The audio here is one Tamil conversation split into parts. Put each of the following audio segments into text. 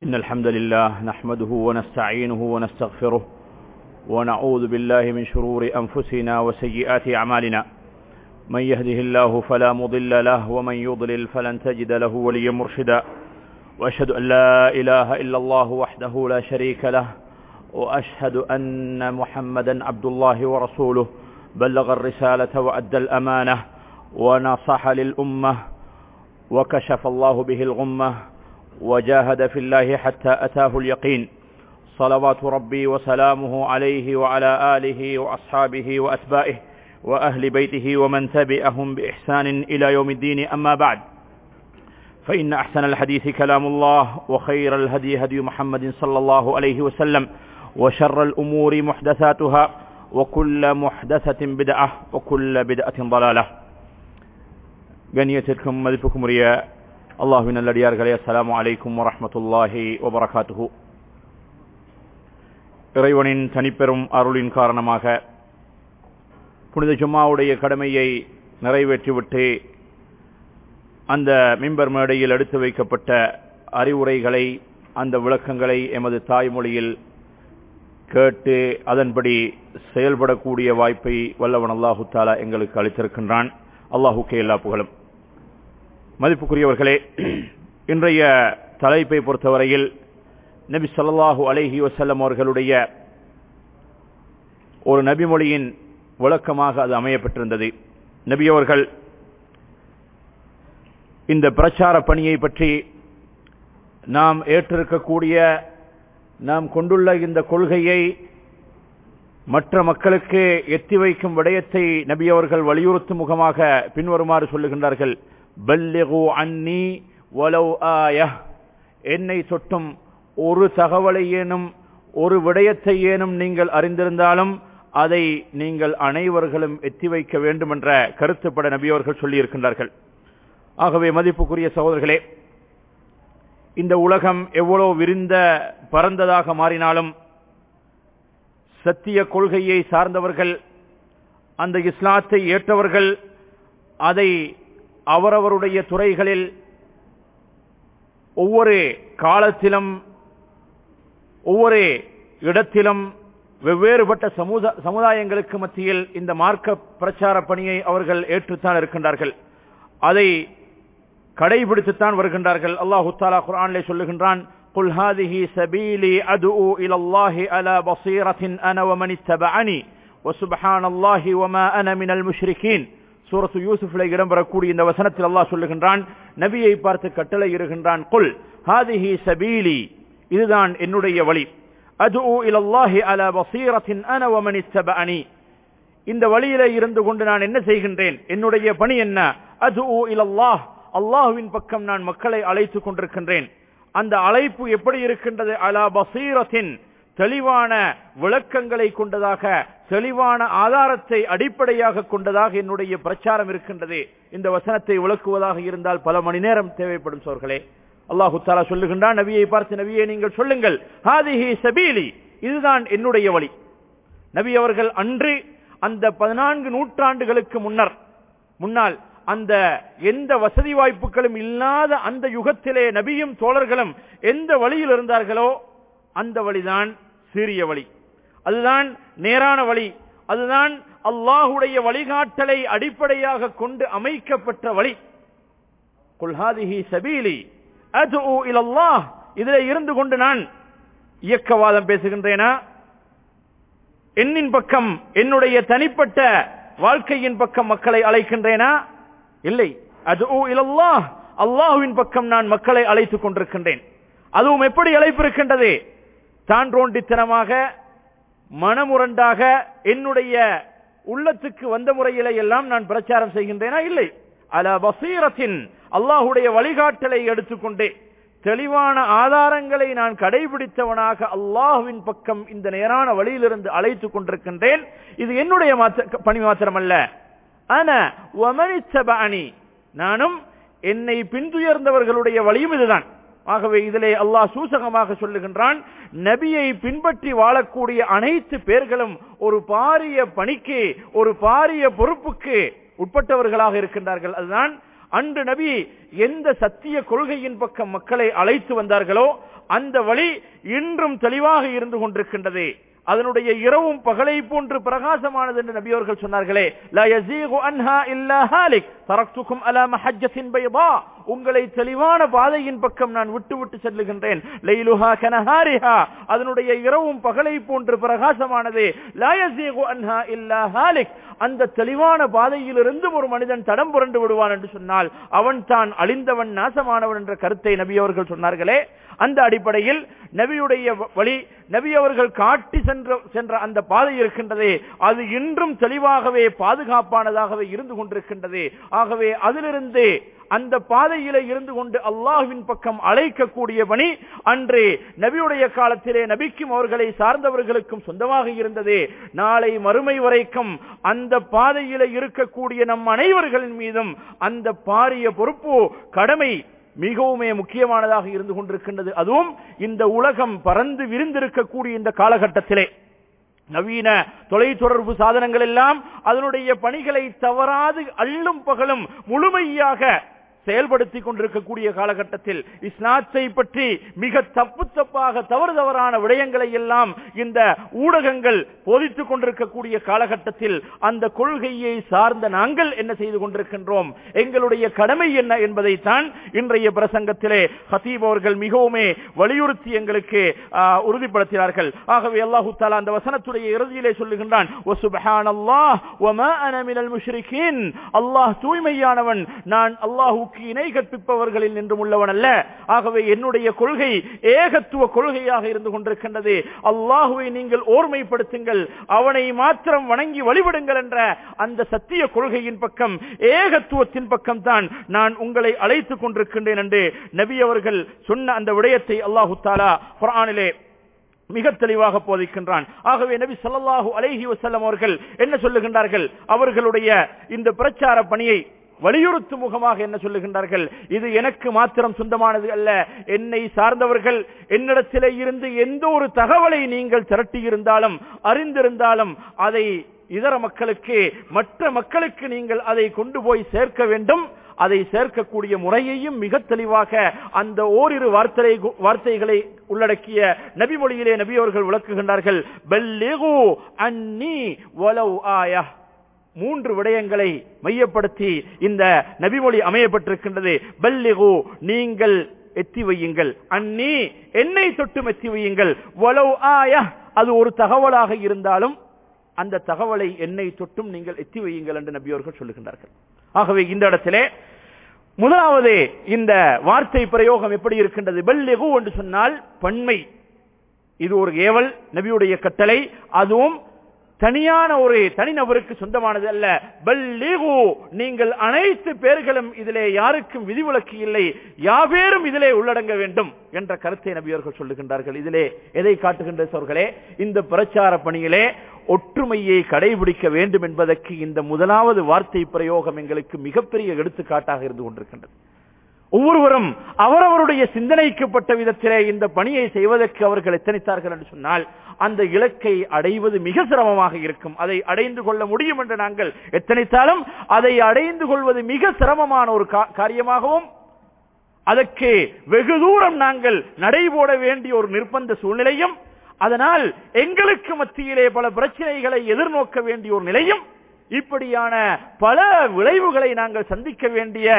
إن الحمد لله نحمده ونستعينه ونستغفره ونعوذ بالله من شرور أنفسنا وسيئات أعمالنا من يهده الله فلا مضل له ومن يضلل فلن تجد له وليا مرشدا وأشهد أن لا إله إلا الله وحده لا شريك له وأشهد أن محمدا عبد الله ورسوله بلغ الرسالة وأدى الأمانة ونصح للأمة وكشف الله به الغمة وجاهد في الله حتى أتاه اليقين صلوات ربي وسلامه عليه وعلى آله وأصحابه وأتباعه وأهل بيته ومن تبعهم بإحسان إلى يوم الدين أما بعد فإن أحسن الحديث كلام الله وخير الهدي هدي محمد صلى الله عليه وسلم وشر الأمور محدثاتها وكل محدثة بدعة وكل بدعة ضلالة கண்ணியத்திற்கும் மதிப்புக்கும் உரிய அல்லாஹுவின் நல்லடியார்களே அஸ்ஸலாமு அலைக்கும் வரஹ்மத்துல்லாஹி வபரகாத்துஹு இறைவனின் தனிப்பெரும் அருளின் காரணமாக புனித ஜும்மாவுடைய கடமையை நிறைவேற்றிவிட்டு அந்த மிம்பர் மேடையில் எடுத்து வைக்கப்பட்ட அறிவுரைகளை அந்த விளக்கங்களை எமது தாய்மொழியில் கேட்டு அதன்படி செயல்படக்கூடிய வாய்ப்பை வல்லவன் அல்லாஹு தாலா எங்களுக்கு அளித்திருக்கின்றான் அல்லாஹுக்கே எல்லா புகழும் மதிப்புக்குரியவர்களே இன்றைய தலைப்பை பொறுத்தவரையில் நபி சொல்லாஹு அலைஹி வசல்லம் அவர்களுடைய ஒரு நபிமொழியின் விளக்கமாக அது அமையப்பட்டிருந்தது நபி அவர்கள் இந்த பிரச்சார பணியை பற்றி நாம் ஏற்றிருக்கக்கூடிய நாம் கொண்டுள்ள இந்த கொள்கையை மற்ற மக்களுக்கு எத்தி வைக்கும் விடயத்தை நபி அவர்கள் வலியுறுத்தும் முகமாக பின்வருமாறு சொல்லுகின்றார்கள் பல்லிகு அன்னி வலவ் ஆய என்னை தொட்டும் ஒரு தகவலை ஏனும் ஒரு விடயத்தை ஏனும் நீங்கள் அறிந்திருந்தாலும் அதை நீங்கள் அனைவர்களும் எத்தி வைக்க வேண்டும் என்ற கருத்துப்பட நபியவர்கள் சொல்லியிருக்கின்றார்கள் ஆகவே மதிப்புக்குரிய சகோதரர்களே இந்த உலகம் எவ்வளவு விரிந்த பரந்ததாக மாறினாலும் சத்திய கொள்கையை சார்ந்தவர்கள் அந்த இஸ்லாத்தை ஏற்றவர்கள் அதை அவரவருடைய துறைகளில் ஒவ்வொரு காலத்திலும் ஒவ்வொரு இடத்திலும் வெவ்வேறுபட்ட சமுதா சமுதாயங்களுக்கு மத்தியில் இந்த மார்க்க பிரச்சார பணியை அவர்கள் ஏற்றுத்தான் இருக்கின்றார்கள் அதை கடைபிடித்துத்தான் வருகின்றார்கள் அல்லாஹு தாலா குரானிலே சொல்லுகின்றான் قل هذه سبيلي أدعو إلى الله على بصيرة أنا ومن اتبعني وسبحان الله وما أنا من المشركين சூரத்து யூசுஃப்ல இடம்பெறக்கூடிய இந்த வசனத்தில் அல்லாஹ் சொல்லுகின்றான் நபியை பார்த்து கட்டளை இருகின்றான் குல் ஹாதிஹி சபீலி இதுதான் என்னுடைய வழி அது இலல்லாஹி அல பசீரத்தின் அன வமனி தபஅனி இந்த வழியில இருந்து கொண்டு நான் என்ன செய்கின்றேன் என்னுடைய பணி என்ன அது இலல்லாஹ் அல்லாஹுவின் பக்கம் நான் மக்களை அழைத்துக் கொண்டிருக்கின்றேன் அந்த அழைப்பு எப்படி இருக்கின்றது அலா பசீரத்தின் தெளிவான விளக்கங்களை கொண்டதாக தெளிவான ஆதாரத்தை அடிப்படையாக கொண்டதாக என்னுடைய பிரச்சாரம் இருக்கின்றது இந்த வசனத்தை விளக்குவதாக இருந்தால் பல மணி நேரம் தேவைப்படும் சோர்களே அல்லாஹு தாலா சொல்லுகின்றான் நபியை பார்த்து நபியை நீங்கள் சொல்லுங்கள் ஹாதிஹி சபீலி இதுதான் என்னுடைய வழி நபி அவர்கள் அன்று அந்த பதினான்கு நூற்றாண்டுகளுக்கு முன்னர் முன்னால் அந்த எந்த வசதி வாய்ப்புகளும் இல்லாத அந்த யுகத்திலே நபியும் தோழர்களும் எந்த வழியில் இருந்தார்களோ அந்த வழிதான் சீரிய வழி அதுதான் நேரான வழி அதுதான் அல்லாஹுடைய வழிகாட்டலை அடிப்படையாக கொண்டு அமைக்கப்பட்ட வழி குல்ஹாதிஹி சபீலி அது இலல்லாஹ் இதில் இருந்து கொண்டு நான் இயக்கவாதம் பேசுகின்றேனா என்னின் பக்கம் என்னுடைய தனிப்பட்ட வாழ்க்கையின் பக்கம் மக்களை அழைக்கின்றேனா இல்லை அது இலல்லாஹ் அல்லாஹுவின் பக்கம் நான் மக்களை அழைத்துக் கொண்டிருக்கின்றேன் அதுவும் எப்படி அழைப்பு இருக்கின்றது தான் ரோண்டித்தனமாக மனமுரண்டாக என்னுடைய உள்ளத்துக்கு வந்த முறையில எல்லாம் நான் பிரச்சாரம் செய்கின்றேனா இல்லை அல பசீரத்தின் அல்லாஹுடைய வழிகாட்டலை எடுத்துக்கொண்டு தெளிவான ஆதாரங்களை நான் கடைபிடித்தவனாக அல்லாஹுவின் பக்கம் இந்த நேரான வழியிலிருந்து அழைத்துக் கொண்டிருக்கின்றேன் இது என்னுடைய பணி மாத்திரமல்ல அன அணி நானும் என்னை பின்துயர்ந்தவர்களுடைய வழியும் இதுதான் ஆகவே இதிலே அல்லாஹ் சூசகமாக சொல்லுகின்றான் நபியை பின்பற்றி வாழக்கூடிய அனைத்து பேர்களும் ஒரு பாரிய பணிக்கு ஒரு பாரிய பொறுப்புக்கு உட்பட்டவர்களாக இருக்கின்றார்கள் அதுதான் அன்று நபி எந்த சத்திய கொள்கையின் பக்கம் மக்களை அழைத்து வந்தார்களோ அந்த வழி இன்றும் தெளிவாக இருந்து கொண்டிருக்கின்றது அதனுடைய இரவும் பகலை போன்று பிரகாசமானது என்று நபி அவர்கள் சொன்னார்களே லா யஸீகு அன்ஹா இல்லா ஹாலிக் தரக்துக்கும் அலா மஹஜ்ஜத்தின் பைதா உங்களை தெளிவான பாதையின் பக்கம் நான் விட்டு விட்டு செல்லுகின்றேன் லைலுஹா கனஹாரிஹா அதனுடைய இரவும் பகலை போன்று பிரகாசமானது லா யஸீகு அன்ஹா இல்லா ஹாலிக் அந்த தெளிவான பாதையிலிருந்து ஒரு மனிதன் தடம் புரண்டு விடுவான் என்று சொன்னால் அவன் தான் அழிந்தவன் நாசமானவன் என்ற கருத்தை நபி அவர்கள் சொன்னார்களே அந்த அடிப்படையில் நபியுடைய வழி நபி அவர்கள் காட்டி சென்ற சென்ற அந்த பாதை இருக்கின்றதே அது இன்றும் தெளிவாகவே பாதுகாப்பானதாகவே இருந்து கொண்டிருக்கின்றது ஆகவே அதிலிருந்து அந்த பாதையில இருந்து கொண்டு அல்லாஹ்வின் பக்கம் அழைக்கக்கூடிய பணி அன்று நபியுடைய காலத்திலே நபிக்கும் அவர்களை சார்ந்தவர்களுக்கும் சொந்தமாக இருந்தது நாளை மறுமை வரைக்கும் அந்த பாதையில இருக்கக்கூடிய நம் அனைவர்களின் மீதும் அந்த பாரிய பொறுப்பு கடமை மிகவுமே முக்கியமானதாக இருந்து கொண்டிருக்கின்றது அதுவும் இந்த உலகம் பறந்து விரிந்திருக்கக்கூடிய இந்த காலகட்டத்திலே நவீன தொலைத்தொடர்பு சாதனங்கள் எல்லாம் அதனுடைய பணிகளை தவறாது அள்ளும் பகலும் முழுமையாக செயல்படுத்திக் கொண்டிருக்கக்கூடிய காலகட்டத்தில் இஸ்லாத்தை பற்றி மிக தப்பு தப்பாக தவறு தவறான விடயங்களை எல்லாம் இந்த ஊடகங்கள் போதித்துக் கொண்டிருக்கக்கூடிய காலகட்டத்தில் அந்த கொள்கையை சார்ந்த நாங்கள் என்ன செய்து கொண்டிருக்கின்றோம் எங்களுடைய கடமை என்ன என்பதைத்தான் இன்றைய பிரசங்கத்திலே ஹசீப் அவர்கள் மிகவுமே வலியுறுத்தி எங்களுக்கு ஆ, உறுதிப்படுத்தினார்கள் ஆகவே அல்லாஹு தாலா அந்த வசனத்துடைய இறுதியிலே சொல்லுகின்றான் "வசுப்ஹானல்லாஹ் வமா அன மினல் முஷ்ரிகீன்." அல்லாஹ் தூய்மையானவன் நான் அல்லாஹுக்கு இணை கற்பிப்பவர்களில் நின்றும் உள்ளவன் அல்ல ஆகவே என்னுடைய கொள்கை ஏகத்துவ கொள்கையாக இருந்து கொண்டிருக்கின்றது அல்லாஹுவை நீங்கள் ஓர்மைப்படுத்துங்கள் அவனை மாத்திரம் வணங்கி வழிபடுங்கள் என்ற அந்த சத்திய கொள்கையின் பக்கம் ஏகத்துவத்தின் பக்கம் தான் நான் உங்களை அழைத்துக் கொண்டிருக்கின்றேன் என்று நபி அவர்கள் சொன்ன அந்த விடயத்தை அல்லாஹு தாலா குர்ஆனிலே மிக தெளிவாக போதிக்கின்றான் ஆகவே நபி ஸல்லல்லாஹு அலைஹி வஸல்லம் அவர்கள் என்ன சொல்லுகின்றார்கள் அவர்களுடைய இந்த பிரச்சார பணியை வலியுறுத்தும் முகமாக என்ன சொல்லுகின்றார்கள் இது எனக்கு மாத்திரம் சொந்தமானது அல்ல என்னை சார்ந்தவர்கள் என்னிடத்திலே இருந்து எந்த ஒரு தகவலை நீங்கள் திரட்டி இருந்தாலும் அறிந்திருந்தாலும் அதை இதர மக்களுக்கு மற்ற மக்களுக்கு நீங்கள் அதை கொண்டு போய் சேர்க்க வேண்டும் அதை சேர்க்கக்கூடிய முறையையும் மிக தெளிவாக அந்த ஓரிரு வார்த்தை வார்த்தைகளை உள்ளடக்கிய நபி மொழியிலே நபி அவர்கள் விளக்குகின்றார்கள் "பல்லிகு அன்னி வலவ் ஆயா மூன்று விடயங்களை மையப்படுத்தி இந்த நபிமொழி அமையப்பட்டிருக்கின்றது பல்லிகு நீங்கள் எத்தி வையுங்கள் அன்னி என்னை தொட்டும் எத்தி வையுங்கள் வலவ் ஆயா அது ஒரு தகவலாக இருந்தாலும் அந்த தகவலை என்னை தொட்டும் நீங்கள் எத்தி வையுங்கள் என்று நபி அவர்கள் சொல்லுகின்றார்கள் ஆகவே இந்த இடத்திலே முதலாவது இந்த வார்த்தை பிரயோகம் எப்படி இருக்கின்றது பெல்லிகு என்று சொன்னால் பன்மை இது ஒரு ஏவல் நபியுடைய கட்டளை அதுவும் தனியான ஒரு தனிநபருக்கு சொந்தமானது அல்ல பல்லிகு நீங்கள் அனைத்து பேர்களும் இதிலே யாருக்கும் விதிவிலக்கு இல்லை யாவேரும் இதிலே உள்ளடங்க வேண்டும் என்ற கருத்தை நபியர்கள் சொல்லுகின்றார்கள் இதிலே எதை காட்டுகின்ற சோர்களே இந்த பிரச்சார பணியிலே ஒற்றுமையை கடைபிடிக்க வேண்டும் என்பதற்கு இந்த முதலாவது வார்த்தை பிரயோகம் எங்களுக்கு மிகப்பெரிய எடுத்துக்காட்டாக இருந்து கொண்டிருக்கின்றது ஒவ்வொருவரும் அவரவருடைய சிந்தனைக்குப்பட்ட விதத்திலே இந்த பணியை செய்வதற்கு அவர்கள் எத்தனைத்தார்கள் என்று சொன்னால் அந்த இலக்கை அடைவது மிக சிரமமாக இருக்கும் அதை அடைந்து கொள்ள முடியும் என்று நாங்கள் எத்தனைத்தாலும் அதை அடைந்து கொள்வது மிக சிரமமான ஒரு கா- காரியமாகவும் அதற்கு வெகு தூரம் நாங்கள் நடைபோட வேண்டிய ஒரு நிர்பந்த சூழ்நிலையும் அதனால் எங்களுக்கு மத்தியிலே பல பிரச்சனைகளை எதிர்நோக்க வேண்டிய ஒரு நிலையும் இப்படியான பல விளைவுகளை நாங்கள் சந்திக்க வேண்டிய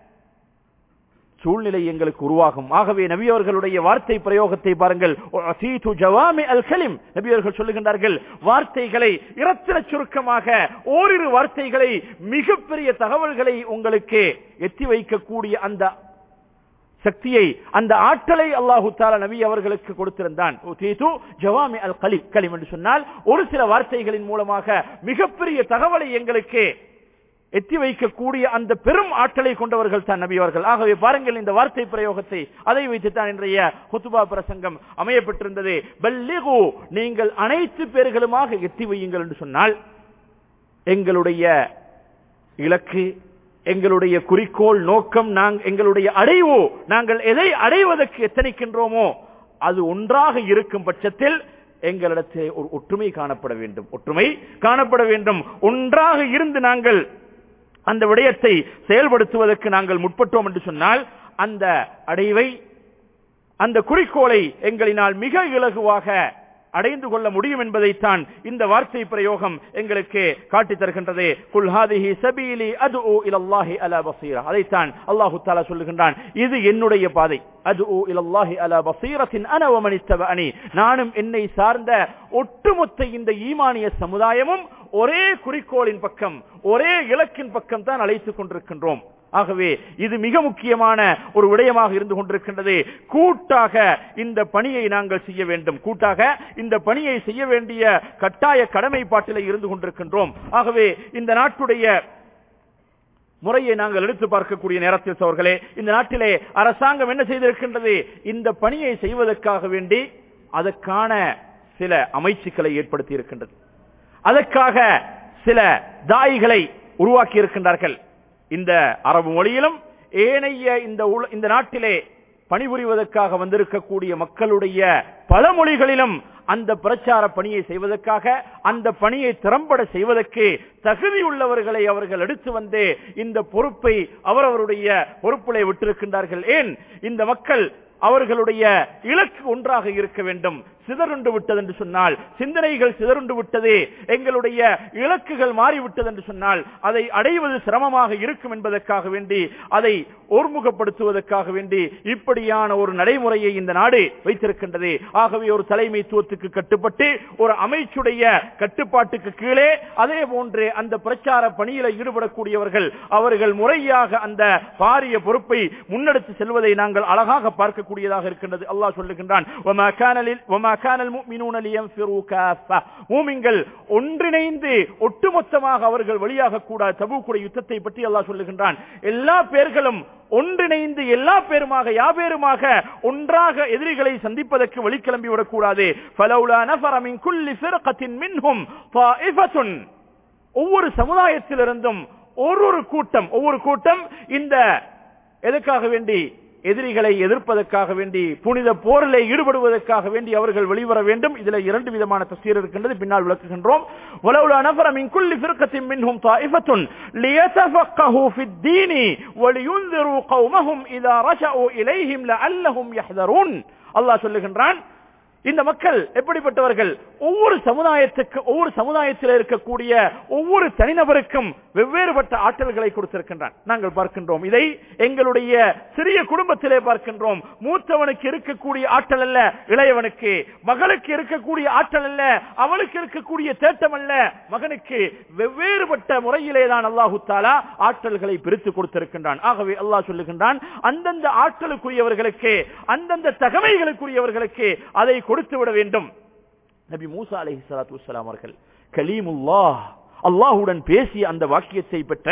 சூழ்நிலை எங்களுக்கு உருவாகும் ஆகவே நபியவர்களுடைய வார்த்தை பிரயோகத்தை பாருங்கள் "உஅதீது ஜவாமி அல் கலிம் நபியவர்கள் சொல்லுகின்றார்கள் வார்த்தைகளை இரத்தின சுருக்கமாக ஓரிரு வார்த்தைகளை மிகப்பெரிய தகவல்களை உங்களுக்கு எத்தி வைக்கக்கூடிய அந்த சக்தியை அந்த ஆற்றலை அல்லாஹு தாலா நபி அவர்களுக்கு கொடுத்திருந்தான் உதீது ஜவாமி அல் கலி கலிம் என்று சொன்னால் ஒரு சில வார்த்தைகளின் மூலமாக மிகப்பெரிய தகவலை எங்களுக்கு எத்தி வைக்கக்கூடிய அந்த பெரும் ஆற்றலை கொண்டவர்கள் தான் நபி அவர்கள் ஆகவே பாருங்கள் இந்த வார்த்தை பிரயோகத்தை அதை வைத்துத்தான் இன்றைய ஹுத்துபா பிரசங்கம் அமையப்பட்டிருந்தது பல்லிகு நீங்கள் அனைத்து பேர்களுமாக எத்தி வையுங்கள் என்று சொன்னால் எங்களுடைய இலக்கு எங்களுடைய குறிக்கோள் நோக்கம் நாங் எங்களுடைய அடைவு நாங்கள் எதை அடைவதற்கு எத்தனைக்கின்றோமோ அது ஒன்றாக இருக்கும் பட்சத்தில் எங்களிடத்தில் ஒரு ஒற்றுமை காணப்பட வேண்டும் ஒற்றுமை காணப்பட வேண்டும் ஒன்றாக இருந்து நாங்கள் அந்த விடயத்தை செயல்படுத்துவதற்கு நாங்கள் முற்பட்டோம் என்று சொன்னால் அந்த அடைவை அந்த குறிக்கோளை எங்களினால் மிக இலகுவாக அடைந்து கொள்ள முடியும் என்பதைத்தான் இந்த வார்த்தை பிரயோகம் எங்களுக்கு காட்டித் தருகின்றது குல் ஹாதிஹி சபீலி அதுஉ இலல்லாஹி அலா பஸீரா அதைத்தான் அல்லாஹு தஆலா சொல்லுகின்றான் இது என்னுடைய பாதை அதுஉ இலல்லாஹி அலா பஸீரத்தின் அன வ மன் இத்தபஅனி நானும் என்னை சார்ந்த ஒட்டுமொத்த இந்த ஈமானிய சமுதாயமும் ஒரே குறிக்கோளின் பக்கம் ஒரே இலக்கின் பக்கம் தான் அழைத்துக் கொண்டிருக்கின்றோம் ஆகவே இது மிக முக்கியமான ஒரு விடயமாக இருந்து கொண்டிருக்கின்றது கூட்டாக இந்த பணியை நாங்கள் செய்ய வேண்டும் கூட்டாக இந்த பணியை செய்ய வேண்டிய கட்டாய கடமைப்பாட்டிலே இருந்து கொண்டிருக்கின்றோம் ஆகவே இந்த நாட்டுடைய முறையை நாங்கள் எடுத்து பார்க்கக்கூடிய நேரத்தில் அவர்களே இந்த நாட்டிலே அரசாங்கம் என்ன செய்திருக்கின்றது இந்த பணியை செய்வதற்காக வேண்டி அதற்கான சில அமைச்சுக்களை ஏற்படுத்தி இருக்கின்றது அதற்காக சில தாய்களை உருவாக்கி இருக்கின்றார்கள் இந்த அரபு மொழியிலும் ஏனைய இந்த உல- இந்த நாட்டிலே பணிபுரிவதற்காக வந்திருக்கக்கூடிய மக்களுடைய பல மொழிகளிலும் அந்த பிரச்சார பணியை செய்வதற்காக அந்த பணியை திறம்பட செய்வதற்கு தகுதி உள்ளவர்களை அவர்கள் எடுத்து வந்து இந்த பொறுப்பை அவரவருடைய பொறுப்பிலே விட்டிருக்கின்றார்கள் ஏன் இந்த மக்கள் அவர்களுடைய இலக்கு ஒன்றாக இருக்க வேண்டும் சிதறுண்டு விட்டது என்று சொன்னால் சிந்தனைகள் சிதறுண்டு விட்டது எங்களுடைய இலக்குகள் மாறிவிட்டது என்று சொன்னால் அதை அடைவது சிரமமாக இருக்கும் என்பதற்காக வேண்டி அதை ஒருமுகப்படுத்துவதற்காக வேண்டி இப்படியான ஒரு நடைமுறையை இந்த நாடு வைத்திருக்கின்றது ஆகவே ஒரு தலைமைத்துவத்துக்கு கட்டுப்பட்டு ஒரு அமைச்சுடைய கட்டுப்பாட்டுக்கு கீழே அதே போன்று அந்த பிரச்சார பணியில ஈடுபடக்கூடியவர்கள் அவர்கள் முறையாக அந்த பாரிய பொறுப்பை முன்னெடுத்து செல்வதை நாங்கள் அழகாக பார்க்கக்கூடியதாக இருக்கின்றது அல்லாஹ் சொல்லுகின்றான் "வமா கான லில்- வமா கான المؤمنون لينفروا كافة." மூமின்கள் ஒன்றிணைந்து ஒட்டுமொத்தமாக அவர்கள் வெளியாக கூடாது தபூக்குடைய யுத்தத்தை பற்றி அல்லாஹ் சொல்லுகின்றான் எல்லா பேர்களும் ஒன்றிணைந்து எல்லா பேருமாக யாபேருமாக ஒன்றாக எதிரிகளை சந்திப்பதற்கு வெளிக்கிளம்பி விடக்கூடாது فَلَوْلَا نَفَرَ مِنْ كُلِّ فِرْقَةٍ مِنْهُمْ طَائِفَةٌ ஒவ்வொரு சமுதாயத்திலிருந்தும் ஒரு ஒரு கூட்டம் ஒவ்வொரு கூட்டம் இந்த எதுக்காக வேண்டி எதிரிகளை எதிர்ப்பதற்காக வேண்டி புனித போரிலே ஈடுபடுவதற்காக வேண்டி அவர்கள் வெளிவர வேண்டும் இதுல இரண்டு விதமான தஸ்தீர் இருக்கின்றது பின்னால் விளக்குகின்றோம் وَلَوْلَا نَفَرَ مِنْ كُلِّ فِرْقَةٍ مِنْهُمْ طَائِفَةٌ لِيَتَفَقَّهُوا فِي الدِّينِ وَلِيُنذِرُوا قَوْمَهُمْ إِذَا رَجَعُوا إِلَيْهِمْ لَعَلَّهُمْ يَحْذَرُونَ அல்லாஹ் சொல்லுகின்றான் இந்த மக்கள் எப்படிப்பட்டவர்கள் ஒவ்வொரு சமுதாயத்துக்கு ஒவ்வொரு சமுதாயத்தில் இருக்கக்கூடிய ஒவ்வொரு தனிநபருக்கும் வெவ்வேறுபட்ட ஆற்றல்களை கொடுத்திருக்கின்றான் நாங்கள் பார்க்கின்றோம் இதை எங்களுடைய சிறிய குடும்பத்திலே பார்க்கின்றோம் மூத்தவனுக்கு இருக்கக்கூடிய ஆற்றல் அல்ல இளையவனுக்கு மகளுக்கு இருக்கக்கூடிய ஆற்றல் அல்ல அவளுக்கு இருக்கக்கூடிய தேட்டம் அல்ல மகனுக்கு வெவ்வேறுபட்ட முறையிலே தான் அல்லாஹு தாலா ஆற்றல்களை பிரித்து கொடுத்திருக்கின்றான் ஆகவே அல்லாஹ் சொல்லுகின்றான் அந்தந்த ஆற்றலுக்குரியவர்களுக்கு அந்தந்த தகமைகளுக்குரியவர்களுக்கு அதை கொடுத்து விட வேண்டும் நபி மூசா அலைஹி ஸலாத்து வஸ்ஸலாம் அவர்கள் கலீமுல்லாஹ் அல்லாஹ்வுடன் பேசிய அந்த வாக்கியத்தை பெற்ற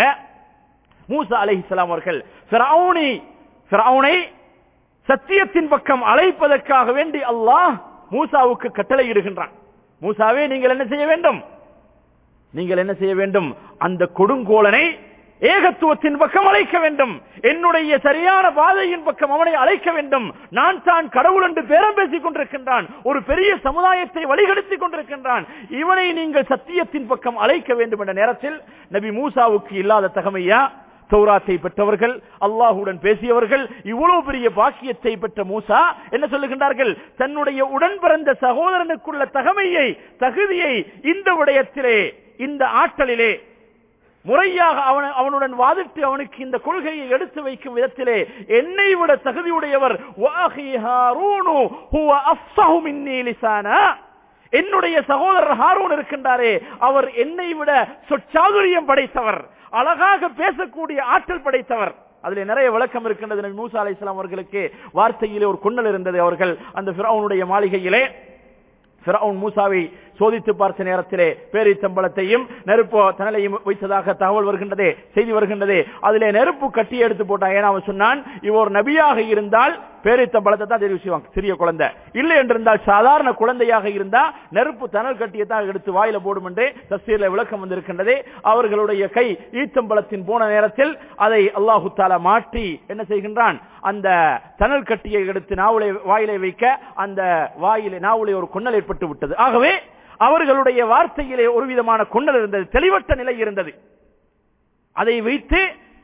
மூசா அலைஹிஸ்ஸலாம் அவர்கள் ஃபிரௌனை ஃபிரௌனை சத்தியத்தின் பக்கம் அழைப்பதற்காக வேண்டி அல்லாஹ் மூசாவுக்கு கட்டளை இடுகின்றான் மூசாவே நீங்கள் என்ன செய்ய வேண்டும் நீங்கள் என்ன செய்ய வேண்டும் அந்த கொடுங்கோலனை ஏகத்துவத்தின் பக்கம் அழைக்க வேண்டும் என்னுடைய சரியான பாதையின் பக்கம் அவனை அழைக்க வேண்டும் நான் தான் கடவுள் என்று பேரம் பேசிக் கொண்டிருக்கின்றான் ஒரு பெரிய சமுதாயத்தை வழிகெடுத்துக் கொண்டிருக்கின்றான் இவனை நீங்கள் சத்தியத்தின் பக்கம் அழைக்க வேண்டும் என்ற நேரத்தில் நபி மூசாவுக்கு இல்லாத தகமையா தௌராத்தை பெற்றவர்கள் அல்லாஹுடன் பேசியவர்கள் இவ்வளவு பெரிய பாக்கியத்தை பெற்ற மூசா என்ன சொல்லுகின்றார்கள் தன்னுடைய உடன் பிறந்த சகோதரனுக்குள்ள தகமையை தகுதியை இந்த விடயத்திலே இந்த ஆற்றலிலே முறையாக அவன அவனுடன் வாதிட்டு அவனுக்கு இந்த கொள்கையை எடுத்து வைக்கும் விதத்திலே என்னை விட தகுதியுடையவர் வாஹி ஹாரூனு ஹுவ அஃப்ஸஹு மின்னி லிசானா என்னுடைய சகோதரர் ஹாரூன் இருக்கின்றாரே அவர் என்னை விட சொற்சாதுரியம் படைத்தவர் அழகாக பேசக்கூடிய ஆற்றல் படைத்தவர் அதுல நிறைய விளக்கம் இருக்கின்றது நபி மூசா அலைஹிஸ்ஸலாம் அவர்களுக்கு வார்த்தையிலே ஒரு கொன்னல் இருந்தது அவர்கள் அந்த ஃபிரௌனுடைய மாளிகையிலே ஃபிரௌன் மூசாவை சோதித்து பார்த்த நேரத்திலே பேரித்தம்பளத்தையும் நெருப்பு தனலையும் வைத்ததாக தகவல் வருகின்றதே செய்தி வருகின்றதே அதிலே நெருப்பு கட்டி எடுத்து போட்டான் ஏன்னா அவன் சொன்னான் இவ ஒரு நபியாக இருந்தால் பேரித்தம்பளத்தை தான் தெரிவு செய்வாங்க சிறிய குழந்தை இல்லை என்றிருந்தால் சாதாரண குழந்தையாக இருந்தா நெருப்பு தணல் கட்டியை தான் எடுத்து வாயில போடும் என்று தஸ்தீர்ல விளக்கம் வந்திருக்கின்றதே அவர்களுடைய கை ஈத்தம்பளத்தின் போன நேரத்தில் அதை அல்லாஹு தாலா மாற்றி என்ன செய்கின்றான் அந்த தணல் கட்டியை எடுத்து நாவலை வாயிலை வைக்க அந்த வாயிலை நாவலை ஒரு கொன்னல் ஏற்பட்டு விட்டது ஆகவே அவர்களுடைய வார்த்தையிலே ஒரு விதமான கொண்டல் இருந்தது தெளிவற்ற நிலை இருந்தது அதை வைத்து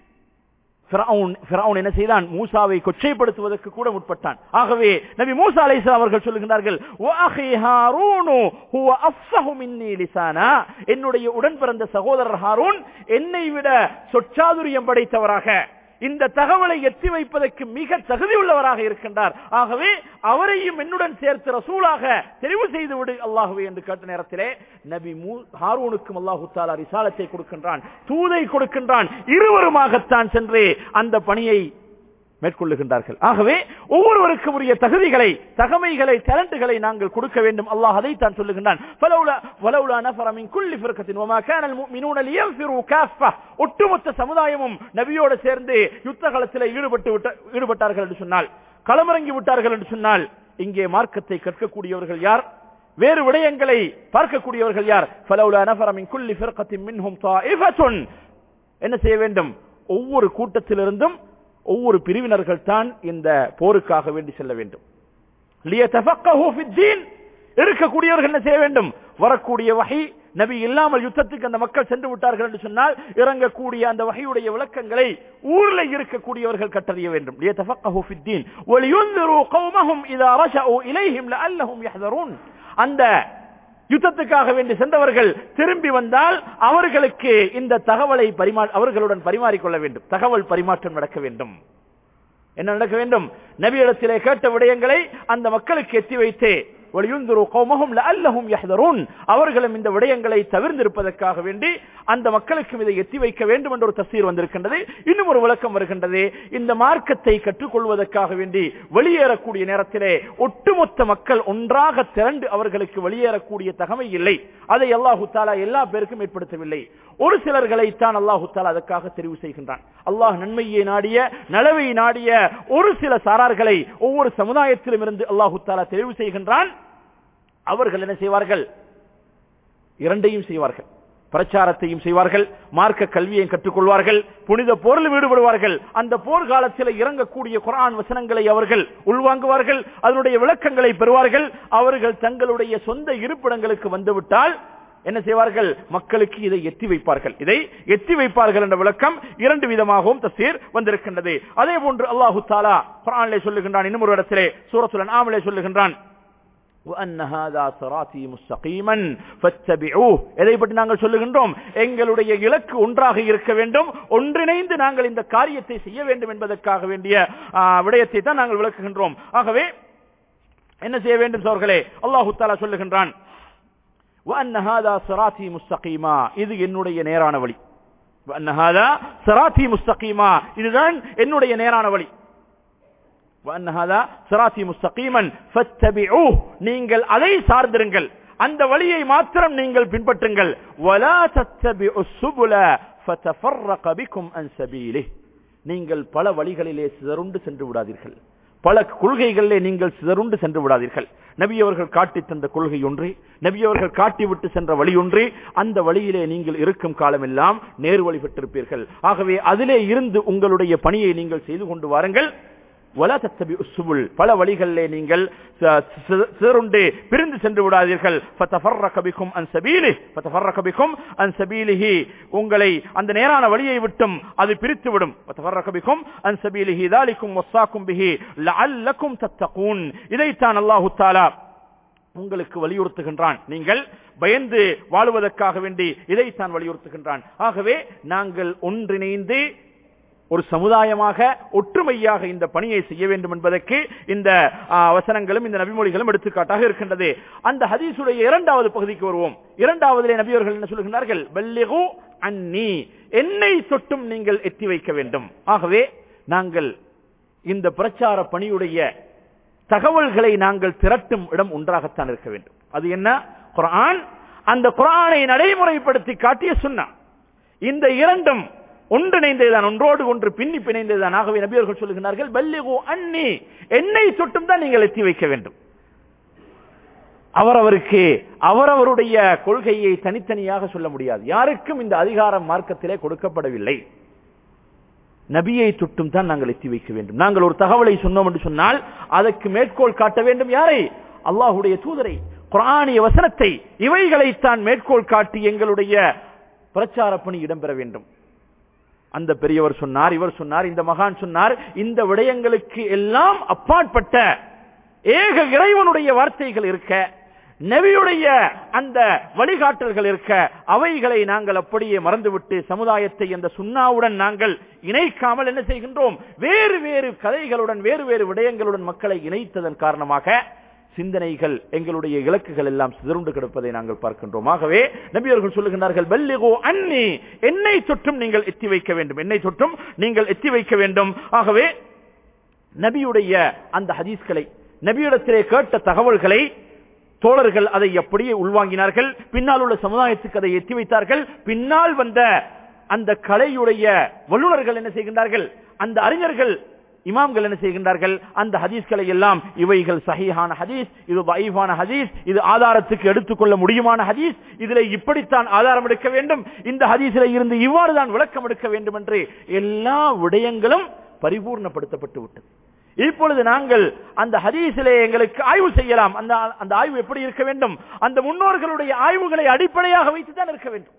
ஃபிரௌன் ஃபிரௌன் என்ன செய்தான் மூசாவை கொச்சைப்படுத்துவதற்கு கூட முற்பட்டான் ஆகவே நபி மூசா அலைஹிஸ்ஸலாம் அவர்கள் சொல்லுகிறார்கள் "வஅஹி ஹாரூனு ஹுவ அஃஸஹு மின்னி லிசானா." என்னுடைய உடன் பிறந்த சகோதரர் ஹாரூன் என்னை விட சொற்சாதுரியம் படைத்தவராக இந்த தகவலை எத்தி வைப்பதற்கு மிக தகுதி உள்ளவராக இருக்கின்றார் ஆகவே அவரையும் என்னுடன் சேர்த்து ரசூலாக தெரிவு செய்து விடு அல்லாஹுவே என்று கேட்ட நேரத்திலே நபி மூ ஹாரூனுக்கும் அல்லாஹு தாலா ரிசாலத்தை கொடுக்கின்றான் தூதை கொடுக்கின்றான் இருவருமாகத்தான் சென்று அந்த பணியை மேற்கொள்ளுகின்றார்கள் ஆகவே ஒவ்வொருவருக்கும் உரிய தகுதிகளை தகமைகளை டேலண்ட்களை நாங்கள் கொடுக்க வேண்டும் அல்லாஹ் அதை தான் சொல்லுகின்றான் فلولا ولولا نفر من كل فرقة وما كان المؤمنون لينفروا كافة ஒட்டுமொத்த சமுதாயமும் நபியோடு சேர்ந்து யுத்த களத்தில் ஈடுபட்டு விட்ட- ஈடுபட்டார்கள் என்று சொன்னால் களமிறங்கி விட்டார்கள் என்று சொன்னால் இங்கே மார்க்கத்தை கற்கக்கூடியவர்கள் யார் வேறு விடயங்களை பார்க்கக்கூடியவர்கள் யார் فلولا نفر من كل فرقة منهم طائفة என்ன செய்ய வேண்டும் ஒவ்வொரு கூட்டத்திலிருந்தும் ஒவ்வொரு பிரிவினர்கள் தான் இந்த போருக்காக வேண்டி செல்ல வேண்டும் லியதஃபக்கஹு ஃபித்தீன் இருக்கக்கூடியவர்கள் என்ன செய்ய வேண்டும் வரக்கூடிய வகை நபி இல்லாமல் யுத்தத்துக்கு அந்த மக்கள் சென்று விட்டார்கள் என்று சொன்னால் இறங்கக்கூடிய அந்த வகையுடைய விளக்கங்களை ஊர்ல இருக்கக்கூடியவர்கள் கற்றறிய வேண்டும் லியதஃபக்கஹு ஃபித்தீன் வலியுன்திரு கௌமஹும் இதா ரஜஉ இலைஹிம் லஅல்லஹும் யஹ்தரூன் அந்த யுத்தத்துக்காக வேண்டி சென்றவர்கள் திரும்பி வந்தால் அவர்களுக்கு இந்த தகவலை பரிமா அவர்களுடன் பரிமாறிக்கொள்ள வேண்டும் தகவல் பரிமாற்றம் நடக்க வேண்டும் என்ன நடக்க வேண்டும் நபியிடத்திலே கேட்ட விடயங்களை அந்த மக்களுக்கு எத்தி வைத்து வலியுந்திரு கௌமஹும் லஅல்லஹும் யஹ்தரூன் அவர்களும் இந்த விடயங்களை தவிர்ந்திருப்பதற்காக வேண்டி அந்த மக்களுக்கும் இதை எத்தி வைக்க வேண்டும் என்ற ஒரு தஸ்தீர் வந்திருக்கின்றது இன்னும் ஒரு விளக்கம் வருகின்றது இந்த மார்க்கத்தை கற்றுக்கொள்வதற்காக வேண்டி வெளியேறக்கூடிய நேரத்திலே ஒட்டுமொத்த மக்கள் ஒன்றாக திரண்டு அவர்களுக்கு வெளியேறக்கூடிய தகமை இல்லை அதை அல்லாஹு தாலா எல்லா பேருக்கும் ஏற்படுத்தவில்லை ஒரு சிலர்களைத்தான் அல்லாஹு தாலா அதற்காக தெரிவு செய்கின்றான் அல்லாஹ் நன்மையை நாடிய நலவை நாடிய ஒரு சில சாரார்களை ஒவ்வொரு சமுதாயத்திலும் இருந்து அல்லாஹு தாலா தெரிவு செய்கின்றான் அவர்கள் என்ன செய்வார்கள் இரண்டையும் செய்வார்கள் பிரச்சாரத்தையும் செய்வார்கள் மார்க்க கல்வியையும் கற்றுக்கொள்வார்கள் புனித போரில் ஈடுபடுவார்கள் அந்த போர்க்காலத்தில் இறங்கக்கூடிய குரான் வசனங்களை அவர்கள் உள்வாங்குவார்கள் அதனுடைய விளக்கங்களை பெறுவார்கள் அவர்கள் தங்களுடைய சொந்த இருப்பிடங்களுக்கு வந்துவிட்டால் என்ன செய்வார்கள் மக்களுக்கு இதை எத்தி வைப்பார்கள் இதை எத்தி வைப்பார்கள் என்ற விளக்கம் இரண்டு விதமாகவும் தசீர் வந்திருக்கின்றது அதே போன்று அல்லாஹு தாலா குரானிலே சொல்லுகின்றான் இன்னும் ஒரு இடத்திலே சூரத்துலன் ஆமலே சொல்லுகின்றான் وأن هذا صراطي مستقيما فاتبعوه எதை பற்றி நாங்கள் சொல்லுகின்றோம் எங்களுடைய இலக்கு ஒன்றாக இருக்க வேண்டும் ஒன்றிணைந்து நாங்கள் இந்த காரியத்தை செய்ய வேண்டும் என்பதற்காக வேண்டிய ஆ, விடயத்தை தான் நாங்கள் விளக்குகின்றோம் ஆகவே என்ன செய்ய வேண்டும் சோர்களே அல்லாஹு தாலா சொல்லுகின்றான் وأن هذا صراطي مستقيما இது என்னுடைய நேரான வழி وأن هذا صراطي مستقيما இதுதான் என்னுடைய நேரான வழி وأن هذا صراطي مستقيما فاتبعوه நீங்கள் அதை சார்ந்திருங்கள் அந்த வழியை மாத்திரம் நீங்கள் பின்பற்றுங்கள் ولا تتبعوا السبل فتفرق بكم عن سبيله நீங்கள் பல வழிகளிலே சிதறுண்டு சென்று விடாதீர்கள் பல கொள்கைகளிலே நீங்கள் சிதறுண்டு சென்று விடாதீர்கள் நபி அவர்கள் காட்டி தந்த கொள்கை ஒன்று நபி அவர்கள் காட்டிவிட்டு சென்ற வழி ஒன்று அந்த வழியிலே நீங்கள் இருக்கும் காலமெல்லாம் நேர் வழி பெற்றிருப்பீர்கள் ஆகவே அதிலே இருந்து உங்களுடைய பணியை நீங்கள் செய்து கொண்டு வாருங்கள் வலா தத்தபி உசுபுல் பல வழிகளிலே நீங்கள் ச- சி- சிதறுண்டு பிரிந்து சென்று விடாதீர்கள் ஃபதஃபர்ரக பிக்கும் அன் சபீலிஹ் ஃபதஃபர்ரக பிக்கும் அன் சபீலிஹி உங்களை அந்த நேரான வழியை விட்டும் அது பிரித்து விடும் ஃபதஃபர்ரக பிக்கும் அன் சபீலிஹி தாலிக்கும் வஸ்ஸாக்கும் பிஹி லஅல்லக்கும் தத்தகூன் இதைத்தான் அல்லாஹு தஆலா உங்களுக்கு வலியுறுத்துகின்றான் நீங்கள் பயந்து வாழுவதற்காக வேண்டி இதைத்தான் வலியுறுத்துகின்றான் ஆகவே நாங்கள் ஒன்றிணைந்து ஒரு சமுதாயமாக ஒற்றுமையாக இந்த பணியை செய்ய வேண்டும் என்பதற்கு இந்த ஆ, வசனங்களும் இந்த நபிமொழிகளும் எடுத்துக்காட்டாக இருக்கின்றது அந்த ஹதீஸுடைய இரண்டாவது பகுதிக்கு வருவோம் இரண்டாவதிலே நபியவர்கள் என்ன சொல்லுகிறார்கள் பல்லிகு அன்னி என்னை தொட்டும் நீங்கள் எத்தி வைக்க வேண்டும் ஆகவே நாங்கள் இந்த பிரச்சார பணியுடைய தகவல்களை நாங்கள் திரட்டும் இடம் ஒன்றாகத்தான் இருக்க வேண்டும் அது என்ன குர்ஆன் அந்த குர்ஆனை நடைமுறைப்படுத்தி காட்டிய சுன்னா இந்த இரண்டும் ஒன்றிணைந்ததுதான் ஒன்றோடு ஒன்று பின்னி பிணைந்ததுதான் ஆகவே நபியர்கள் சொல்லுகிறார்கள் பல்லிகு அன்னி என்னை தொட்டும் தான் நீங்கள் எத்தி வைக்க வேண்டும் அவரவருக்கு அவரவருடைய கொள்கையை தனித்தனியாக சொல்ல முடியாது யாருக்கும் இந்த அதிகாரம் மார்க்கத்திலே கொடுக்கப்படவில்லை நபியை தொட்டும் தான் நாங்கள் எத்தி வைக்க வேண்டும் நாங்கள் ஒரு தகவலை சொன்னோம் என்று சொன்னால் அதற்கு மேற்கோள் காட்ட வேண்டும் யாரை அல்லாஹுடைய தூதரை குரானிய வசனத்தை இவைகளைத்தான் மேற்கோள் காட்டி எங்களுடைய பிரச்சார பணி இடம்பெற வேண்டும் அந்த பெரியவர் சொன்னார் இவர் சொன்னார் இந்த மகான் சொன்னார் இந்த விடயங்களுக்கு எல்லாம் அப்பாற்பட்ட ஏக இறைவனுடைய வார்த்தைகள் இருக்க நபியுடைய அந்த வழிகாட்டல்கள் இருக்க அவைகளை நாங்கள் அப்படியே மறந்துவிட்டு சமுதாயத்தை அந்த சுண்ணாவுடன் நாங்கள் இணைக்காமல் என்ன செய்கின்றோம் வேறு வேறு கதைகளுடன் வேறு வேறு விடயங்களுடன் மக்களை இணைத்ததன் காரணமாக சிந்தனைகள் எங்களுடைய இலக்குகள் எல்லாம் சிதறுண்டு கிடப்பதை நாங்கள் பார்க்கின்றோம் ஆகவே நபியவர்கள் சொல்லுகின்றார்கள் வெல்லிகோ அன்னி என்னை தொற்றும் நீங்கள் எத்தி வைக்க வேண்டும் என்னை தொற்றும் நீங்கள் எத்தி வைக்க வேண்டும் ஆகவே நபியுடைய அந்த ஹதீஸ்களை நபியிடத்திலே கேட்ட தகவல்களை தோழர்கள் அதை அப்படியே உள்வாங்கினார்கள் பின்னால் உள்ள சமுதாயத்துக்கு அதை எத்தி வைத்தார்கள் பின்னால் வந்த அந்த கலையுடைய வல்லுநர்கள் என்ன செய்கின்றார்கள் அந்த அறிஞர்கள் இமாம்கள் என்ன செய்கின்றார்கள் அந்த ஹதீஸ்களை எல்லாம் இவைகள் சஹீஹான ஹதீஸ் இது வைஃபான ஹதீஸ் இது ஆதாரத்துக்கு எடுத்துக்கொள்ள முடியுமான ஹதீஸ் இதில் இப்படித்தான் ஆதாரம் எடுக்க வேண்டும் இந்த ஹதீஸில் இருந்து இவ்வாறு தான் விளக்கம் எடுக்க வேண்டும் என்று எல்லா விடயங்களும் பரிபூர்ணப்படுத்தப்பட்டு விட்டது இப்பொழுது நாங்கள் அந்த ஹதீஸிலே எங்களுக்கு ஆய்வு செய்யலாம் அந்த அந்த ஆய்வு எப்படி இருக்க வேண்டும் அந்த முன்னோர்களுடைய ஆய்வுகளை அடிப்படையாக வைத்துதான் இருக்க வேண்டும்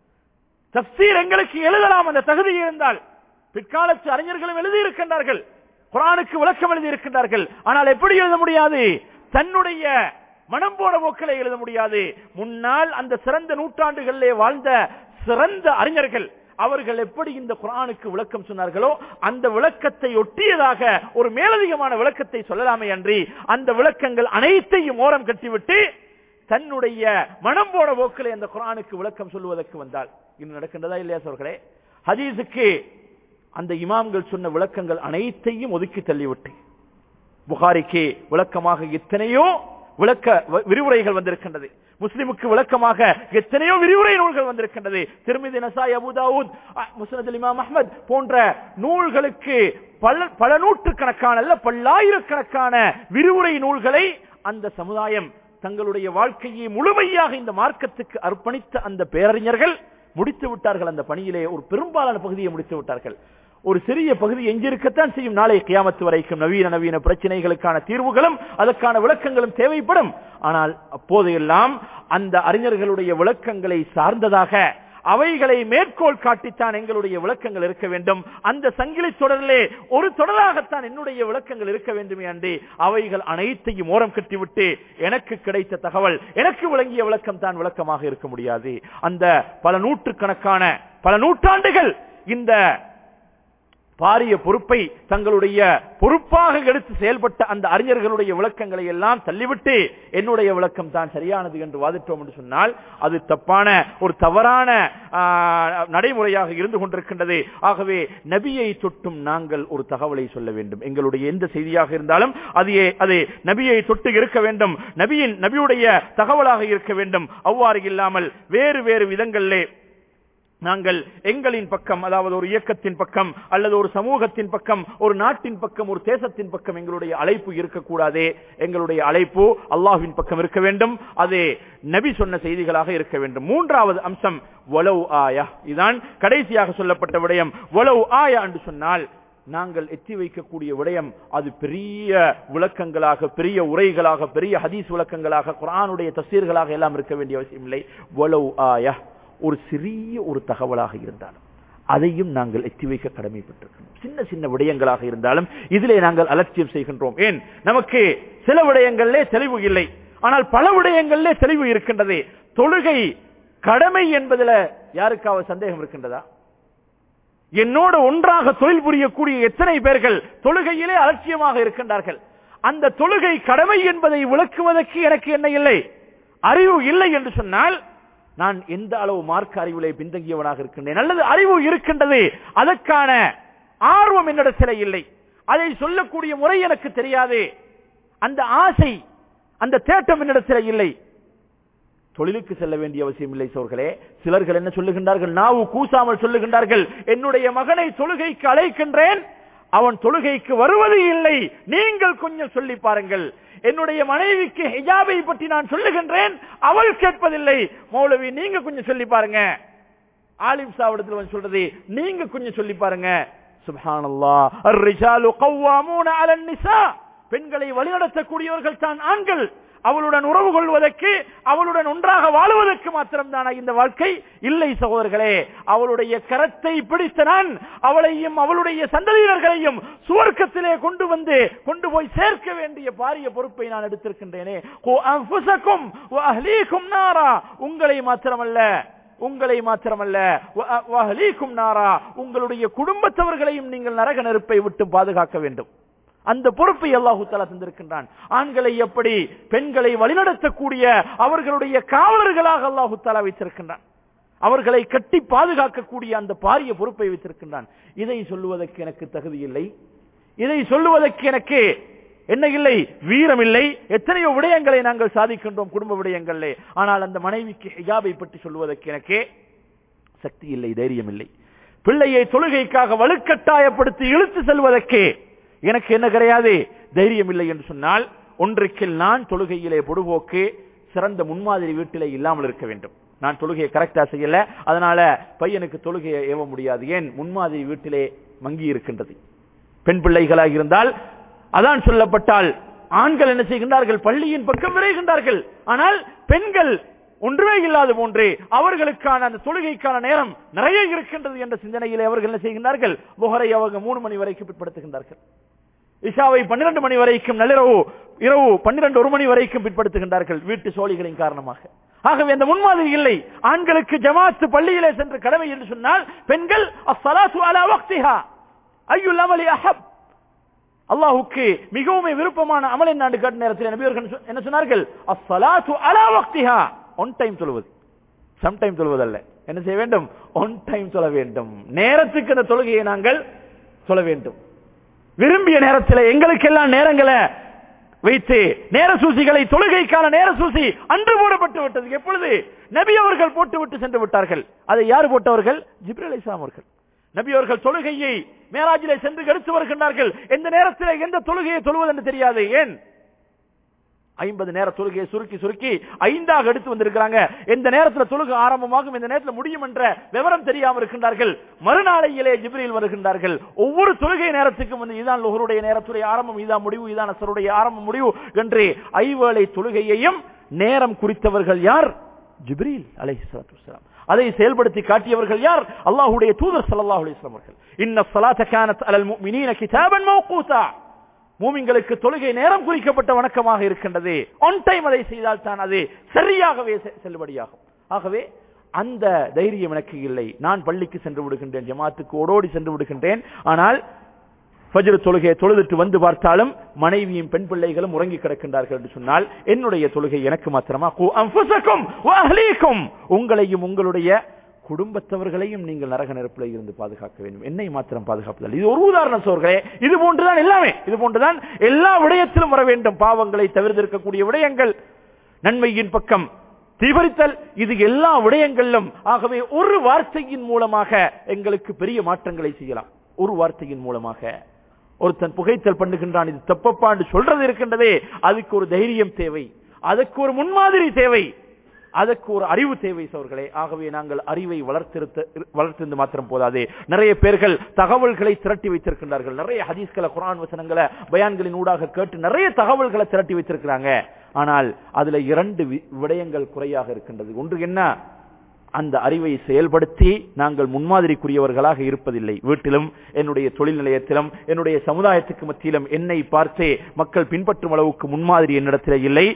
தப்சீர் எங்களுக்கு எழுதலாம் அந்த தகுதி இருந்தால் பிற்காலத்து அறிஞர்களும் எழுதியிருக்கின்றார்கள் குரானுக்கு விளக்கம் எழுதியிருக்கின்றார்கள் ஆனால் எப்படி எழுத முடியாது தன்னுடைய மனம் போன போக்களை எழுத முடியாது முன்னால் அந்த சிறந்த நூற்றாண்டுகளிலே வாழ்ந்த சிறந்த அறிஞர்கள் அவர்கள் எப்படி இந்த குரானுக்கு விளக்கம் சொன்னார்களோ அந்த விளக்கத்தை ஒட்டியதாக ஒரு மேலதிகமான விளக்கத்தை சொல்லலாமே அன்றி அந்த விளக்கங்கள் அனைத்தையும் ஓரம் கட்டிவிட்டு தன்னுடைய மனம் போன போக்கிலே அந்த குரானுக்கு விளக்கம் சொல்லுவதற்கு வந்தால் இன்னும் நடக்கின்றதா இல்லையா சோர்களே ஹதீஸுக்கு அந்த இமாம்கள் சொன்ன விளக்கங்கள் அனைத்தையும் ஒதுக்கி தள்ளிவிட்டு புகாரிக்கு விளக்கமாக எத்தனையோ விளக்க விரிவுரைகள் வந்திருக்கின்றது முஸ்லிமுக்கு விளக்கமாக எத்தனையோ விரிவுரை நூல்கள் வந்திருக்கின்றது திருமிதி நசாய் அபுதாவுத் முஸ்னத் இமாம் அஹ்மத் போன்ற நூல்களுக்கு பல பல நூற்றுக்கணக்கான அல்ல பல்லாயிரக்கணக்கான விரிவுரை நூல்களை அந்த சமுதாயம் தங்களுடைய வாழ்க்கையை முழுமையாக இந்த மார்க்கத்துக்கு அர்ப்பணித்த அந்த பேரறிஞர்கள் முடித்து விட்டார்கள் அந்த பணியிலே ஒரு பெரும்பாலான பகுதியை முடித்து விட்டார்கள் ஒரு சிறிய பகுதி எஞ்சிருக்கத்தான் செய்யும் நாளை கியாமத்து வரைக்கும் நவீன நவீன பிரச்சனைகளுக்கான தீர்வுகளும் அதற்கான விளக்கங்களும் தேவைப்படும் ஆனால் அப்போதையெல்லாம் அந்த அறிஞர்களுடைய விளக்கங்களை சார்ந்ததாக அவைகளை மேற்கோள் காட்டித்தான் எங்களுடைய விளக்கங்கள் இருக்க வேண்டும் அந்த சங்கிலி தொடரிலே ஒரு தொடராகத்தான் என்னுடைய விளக்கங்கள் இருக்க வேண்டுமே அன்றி அவைகள் அனைத்தையும் ஓரம் கட்டிவிட்டு எனக்கு கிடைத்த தகவல் எனக்கு விளங்கிய விளக்கம் தான் விளக்கமாக இருக்க முடியாது அந்த பல நூற்றுக்கணக்கான பல நூற்றாண்டுகள் இந்த பாரிய பொறுப்பை தங்களுடைய பொறுப்பாக எடுத்து செயல்பட்ட அந்த அறிஞர்களுடைய விளக்கங்களை எல்லாம் தள்ளிவிட்டு என்னுடைய விளக்கம் தான் சரியானது என்று வாதிட்டோம் என்று சொன்னால் அது தப்பான ஒரு தவறான நடைமுறையாக இருந்து கொண்டிருக்கின்றது ஆகவே நபியை தொட்டும் நாங்கள் ஒரு தகவலை சொல்ல வேண்டும் எங்களுடைய எந்த செய்தியாக இருந்தாலும் அதையே அது நபியை தொட்டு இருக்க வேண்டும் நபியின் நபியுடைய தகவலாக இருக்க வேண்டும் அவ்வாறு இல்லாமல் வேறு வேறு விதங்களிலே நாங்கள் எங்களின் பக்கம் அதாவது ஒரு இயக்கத்தின் பக்கம் அல்லது ஒரு சமூகத்தின் பக்கம் ஒரு நாட்டின் பக்கம் ஒரு தேசத்தின் பக்கம் எங்களுடைய அழைப்பு இருக்கக்கூடாதே எங்களுடைய அழைப்பு அல்லாஹ்வின் பக்கம் இருக்க வேண்டும் அது நபி சொன்ன செய்திகளாக இருக்க வேண்டும் மூன்றாவது அம்சம் வலவு ஆயா இதுதான் கடைசியாக சொல்லப்பட்ட விடயம் வலவு ஆயா என்று சொன்னால் நாங்கள் எத்தி வைக்கக்கூடிய விடயம் அது பெரிய விளக்கங்களாக பெரிய உரைகளாக பெரிய ஹதீஸ் விளக்கங்களாக குரானுடைய தசீர்களாக எல்லாம் இருக்க வேண்டிய அவசியம் இல்லை வலவு ஆயா ஒரு சிறிய ஒரு தகவலாக இருந்தாலும் அதையும் நாங்கள் எத்தி வைக்க கடமைப்பட்டிருக்கிறோம் சின்ன சின்ன விடயங்களாக இருந்தாலும் இதிலே நாங்கள் அலட்சியம் செய்கின்றோம் ஏன் நமக்கு சில விடயங்களிலே தெளிவு இல்லை ஆனால் பல விடயங்களிலே தெளிவு இருக்கின்றது தொழுகை கடமை என்பதில் யாருக்காவது சந்தேகம் இருக்கின்றதா என்னோடு ஒன்றாக தொழில் புரியக்கூடிய எத்தனை பேர்கள் தொழுகையிலே அலட்சியமாக இருக்கின்றார்கள் அந்த தொழுகை கடமை என்பதை விளக்குவதற்கு எனக்கு என்ன இல்லை அறிவு இல்லை என்று சொன்னால் நான் எந்த அளவு மார்க்க அறிவிலே பின்தங்கியவனாக இருக்கின்றேன் அல்லது அறிவு இருக்கின்றது அதற்கான ஆர்வம் என்னிடத்தில் இல்லை அதை சொல்லக்கூடிய முறை எனக்கு தெரியாது அந்த ஆசை அந்த தேட்டம் என்னிடத்தில் இல்லை தொழிலுக்கு செல்ல வேண்டிய அவசியம் இல்லை சோர்களே சிலர்கள் என்ன சொல்லுகின்றார்கள் நாவு கூசாமல் சொல்லுகின்றார்கள் என்னுடைய மகனை தொழுகைக்கு அழைக்கின்றேன் அவன் தொழுகைக்கு வருவது இல்லை நீங்கள் கொஞ்சம் சொல்லி பாருங்கள் என்னுடைய மனைவிக்கு ஹிஜாபை பற்றி நான் சொல்லுகின்றேன் அவள் கேட்பதில்லை மௌலவி நீங்க கொஞ்சம் சொல்லி பாருங்க ஆலிம் சாவிடத்தில் வந்து சொல்றது நீங்க கொஞ்சம் சொல்லி பாருங்க சுப்ஹானல்லா الرجال قوامون على النساء பெண்களை வழிநடத்தக்கூடியவர்கள் தான் ஆண்கள் அவளுடன் உறவு கொள்வதற்கு அவளுடன் ஒன்றாக வாழுவதற்கு மாத்திரம்தானா இந்த வாழ்க்கை இல்லை சகோதரர்களே அவளுடைய கரத்தை பிடித்த நான் அவளையும் அவளுடைய சந்ததியினர்களையும் சுவர்க்கத்திலே கொண்டு வந்து கொண்டு போய் சேர்க்க வேண்டிய பாரிய பொறுப்பை நான் எடுத்திருக்கின்றேனே "கூ அன்ஃபுஸக்கும் வ அஹ்லீக்கும் நாரா உங்களை மாத்திரமல்ல உங்களை மாத்திரமல்ல வ- வ அஹ்லீக்கும் நாரா உங்களுடைய குடும்பத்தவர்களையும் நீங்கள் நரக நெருப்பை விட்டு பாதுகாக்க வேண்டும் அந்த பொறுப்பை அல்லாஹு தஆலா தந்திருக்கின்றான் ஆண்களை எப்படி பெண்களை வழிநடத்தக்கூடிய அவர்களுடைய காவலர்களாக அல்லாஹு தஆலா வைத்திருக்கின்றான் அவர்களை கட்டி பாதுகாக்கக்கூடிய அந்த பாரிய பொறுப்பை வைத்திருக்கின்றான் இதை சொல்லுவதற்கு எனக்கு தகுதி இல்லை இதை சொல்லுவதற்கு எனக்கு என்ன இல்லை வீரம் இல்லை எத்தனையோ விடயங்களை நாங்கள் சாதிக்கின்றோம் குடும்ப விடயங்களிலே ஆனால் அந்த மனைவிக்கு ஹிஜாபை பற்றி சொல்லுவதற்கு எனக்கே சக்தி இல்லை தைரியம் இல்லை பிள்ளையை தொழுகைக்காக வலுக்கட்டாயப்படுத்தி இழுத்து செல்வதற்கு எனக்கு என்ன கிடையாது தைரியம் இல்லை என்று சொன்னால் ஒன்றுக்கில் நான் தொழுகையிலே பொடுபோக்கு சிறந்த முன்மாதிரி வீட்டிலே இல்லாமல் இருக்க வேண்டும் நான் தொழுகையை கரெக்டா செய்யல அதனால பையனுக்கு தொழுகையை ஏவ முடியாது ஏன் முன்மாதிரி வீட்டிலே மங்கி இருக்கின்றது பெண் பிள்ளைகளாக இருந்தால் அதான் சொல்லப்பட்டால் ஆண்கள் என்ன செய்கின்றார்கள் பள்ளியின் பக்கம் விரைகின்றார்கள் ஆனால் பெண்கள் ஒன்றுமே இல்லாத போன்று அவர்களுக்கான அந்த தொழுகைக்கான நேரம் நிறைய இருக்கின்றது என்ற சிந்தனையிலே அவர்கள் என்ன செய்கின்றார்கள் முகரை அவங்க மூணு மணி வரைக்கும் பிற்படுத்துகின்றார்கள் இஷாவை பன்னிரண்டு மணி வரைக்கும் நள்ளிரவு இரவு பன்னிரண்டு ஒரு மணி வரைக்கும் பிற்படுத்துகின்றார்கள் வீட்டு சோழிகளின் காரணமாக ஆகவே அந்த முன்மாதிரி இல்லை ஆண்களுக்கு ஜமாத்து பள்ளியிலே சென்று கடமை என்று சொன்னால் பெண்கள் அஸ்ஸலாத்து அலா வக்திஹா ஐயுல் அமலி அஹப் அல்லாஹுக்கு மிகவும் விருப்பமான அமல் என்ன கேட்ட நேரத்தில் நபியர்கள் சொ- என்ன சொன்னார்கள் அஸ்ஸலாத்து அலா வக்திஹா ஒன் டைம் சொல்வது சம் டைம் சொல்வதல்ல என்ன செய்ய வேண்டும் ஒன் டைம் சொல்ல வேண்டும் நேரத்துக்கு அந்த தொழுகையை நாங்கள் சொல்ல வேண்டும் விரும்பிய நேரத்தில் எங்களுக்கெல்லாம் நேரங்களை வைத்து நேர சூசிகளை தொழுகைக்கான நேர சூசி அன்று போடப்பட்டு விட்டது எப்பொழுது நபி அவர்கள் போட்டு விட்டு சென்று விட்டார்கள் அதை யார் போட்டவர்கள் ஜிப்ரல் அலைஹிஸ்ஸலாம் அவர்கள் நபி அவர்கள் தொழுகையை மேராஜிலே சென்று எடுத்து வருகின்றார்கள் எந்த நேரத்தில் எந்த தொழுகையை தொழுவது என்று தெரியாது ஏன் ஐம்பது நேர தொழுகையை சுருக்கி சுருக்கி ஐந்தாக எடுத்து வந்திருக்கிறாங்க எந்த நேரத்தில் தொழுகை ஆரம்பமாகும் இந்த நேரத்தில் முடியும் என்ற விவரம் தெரியாமல் இருக்கின்றார்கள் மறுநாளையிலே ஜிப்ரீல் வருகின்றார்கள் ஒவ்வொரு தொழுகை நேரத்துக்கும் வந்து இதான் லோகருடைய நேரத்துடைய ஆரம்பம் இதான் முடிவு இதான் அசருடைய ஆரம்பம் முடிவு என்று ஐவேளை தொழுகையையும் நேரம் குறித்தவர்கள் யார் ஜிப்ரீல் அலைஹிஸ்ஸலாத்து வஸ்ஸலாம் அதை செயல்படுத்தி காட்டியவர்கள் யார் அல்லாஹ்வுடைய தூதர் ஸல்லல்லாஹு அலைஹி வஸல்லம் அவர்கள் இன்ன ஸலாத்த கானத் அலல் முஃமினீன கிதாபன் மௌகூதா மூமின்களுக்கு தொழுகை நேரம் குறிக்கப்பட்ட வணக்கமாக இருக்கின்றது ஒன் டைம் அதை செய்தால் தான் அது சரியாகவே செ- செல்லுபடியாகும் ஆகவே அந்த தைரியம் எனக்கு இல்லை நான் பள்ளிக்கு சென்று விடுகின்றேன் ஜமாத்துக்கு ஓடோடி சென்று விடுகின்றேன் ஆனால் ஃபஜ்ர் தொழுகையை தொழுதுட்டு வந்து பார்த்தாலும் மனைவியும் பெண் பிள்ளைகளும் உறங்கி கிடக்கின்றார்கள் என்று சொன்னால் என்னுடைய தொழுகை எனக்கு மாத்திரமா கூ அன்ஃபுஸக்கும் வ அஹ்லீக்கும் உங்களையும் உங்களுடைய குடும்பத்தவர்களையும் நீங்கள் நரக நெருப்பில் இருந்து பாதுகாக்க வேண்டும் என்னை மாத்திரம் பாதுகாப்பதில்லை இது ஒரு உதாரணம் சோர்களே இது போன்றுதான் எல்லாமே இது போன்றுதான் எல்லா விடயத்திலும் வர வேண்டும் பாவங்களை தவிர்த்திருக்கக்கூடிய விடயங்கள் நன்மையின் பக்கம் தீவிரித்தல் இது எல்லா விடயங்களிலும் ஆகவே ஒரு வார்த்தையின் மூலமாக எங்களுக்கு பெரிய மாற்றங்களை செய்யலாம் ஒரு வார்த்தையின் மூலமாக ஒருத்தன் புகைத்தல் பண்ணுகின்றான் இது தப்பப்பாண்டு சொல்றது இருக்கின்றதே அதுக்கு ஒரு தைரியம் தேவை அதுக்கு ஒரு முன்மாதிரி தேவை அதற்கு ஒரு அறிவு தேவை சவர்களே ஆகவே நாங்கள் அறிவை வளர்த்திருத்த வளர்த்திருந்து மாத்திரம் போதாது நிறைய பேர்கள் தகவல்களை திரட்டி வைத்திருக்கின்றார்கள் நிறைய ஹதீஸ்களை குரான் வசனங்களை பயான்களின் ஊடாக கேட்டு நிறைய தகவல்களை திரட்டி வைத்திருக்கிறாங்க ஆனால் அதுல இரண்டு வி- விடயங்கள் குறையாக இருக்கின்றது ஒன்று என்ன அந்த அறிவை செயல்படுத்தி நாங்கள் முன்மாதிரிக்குரியவர்களாக இருப்பதில்லை வீட்டிலும் என்னுடைய தொழில் நிலையத்திலும் என்னுடைய சமுதாயத்துக்கு மத்தியிலும் என்னை பார்த்தே மக்கள் பின்பற்றும் அளவுக்கு முன்மாதிரி என்னிடத்தில் இல்லை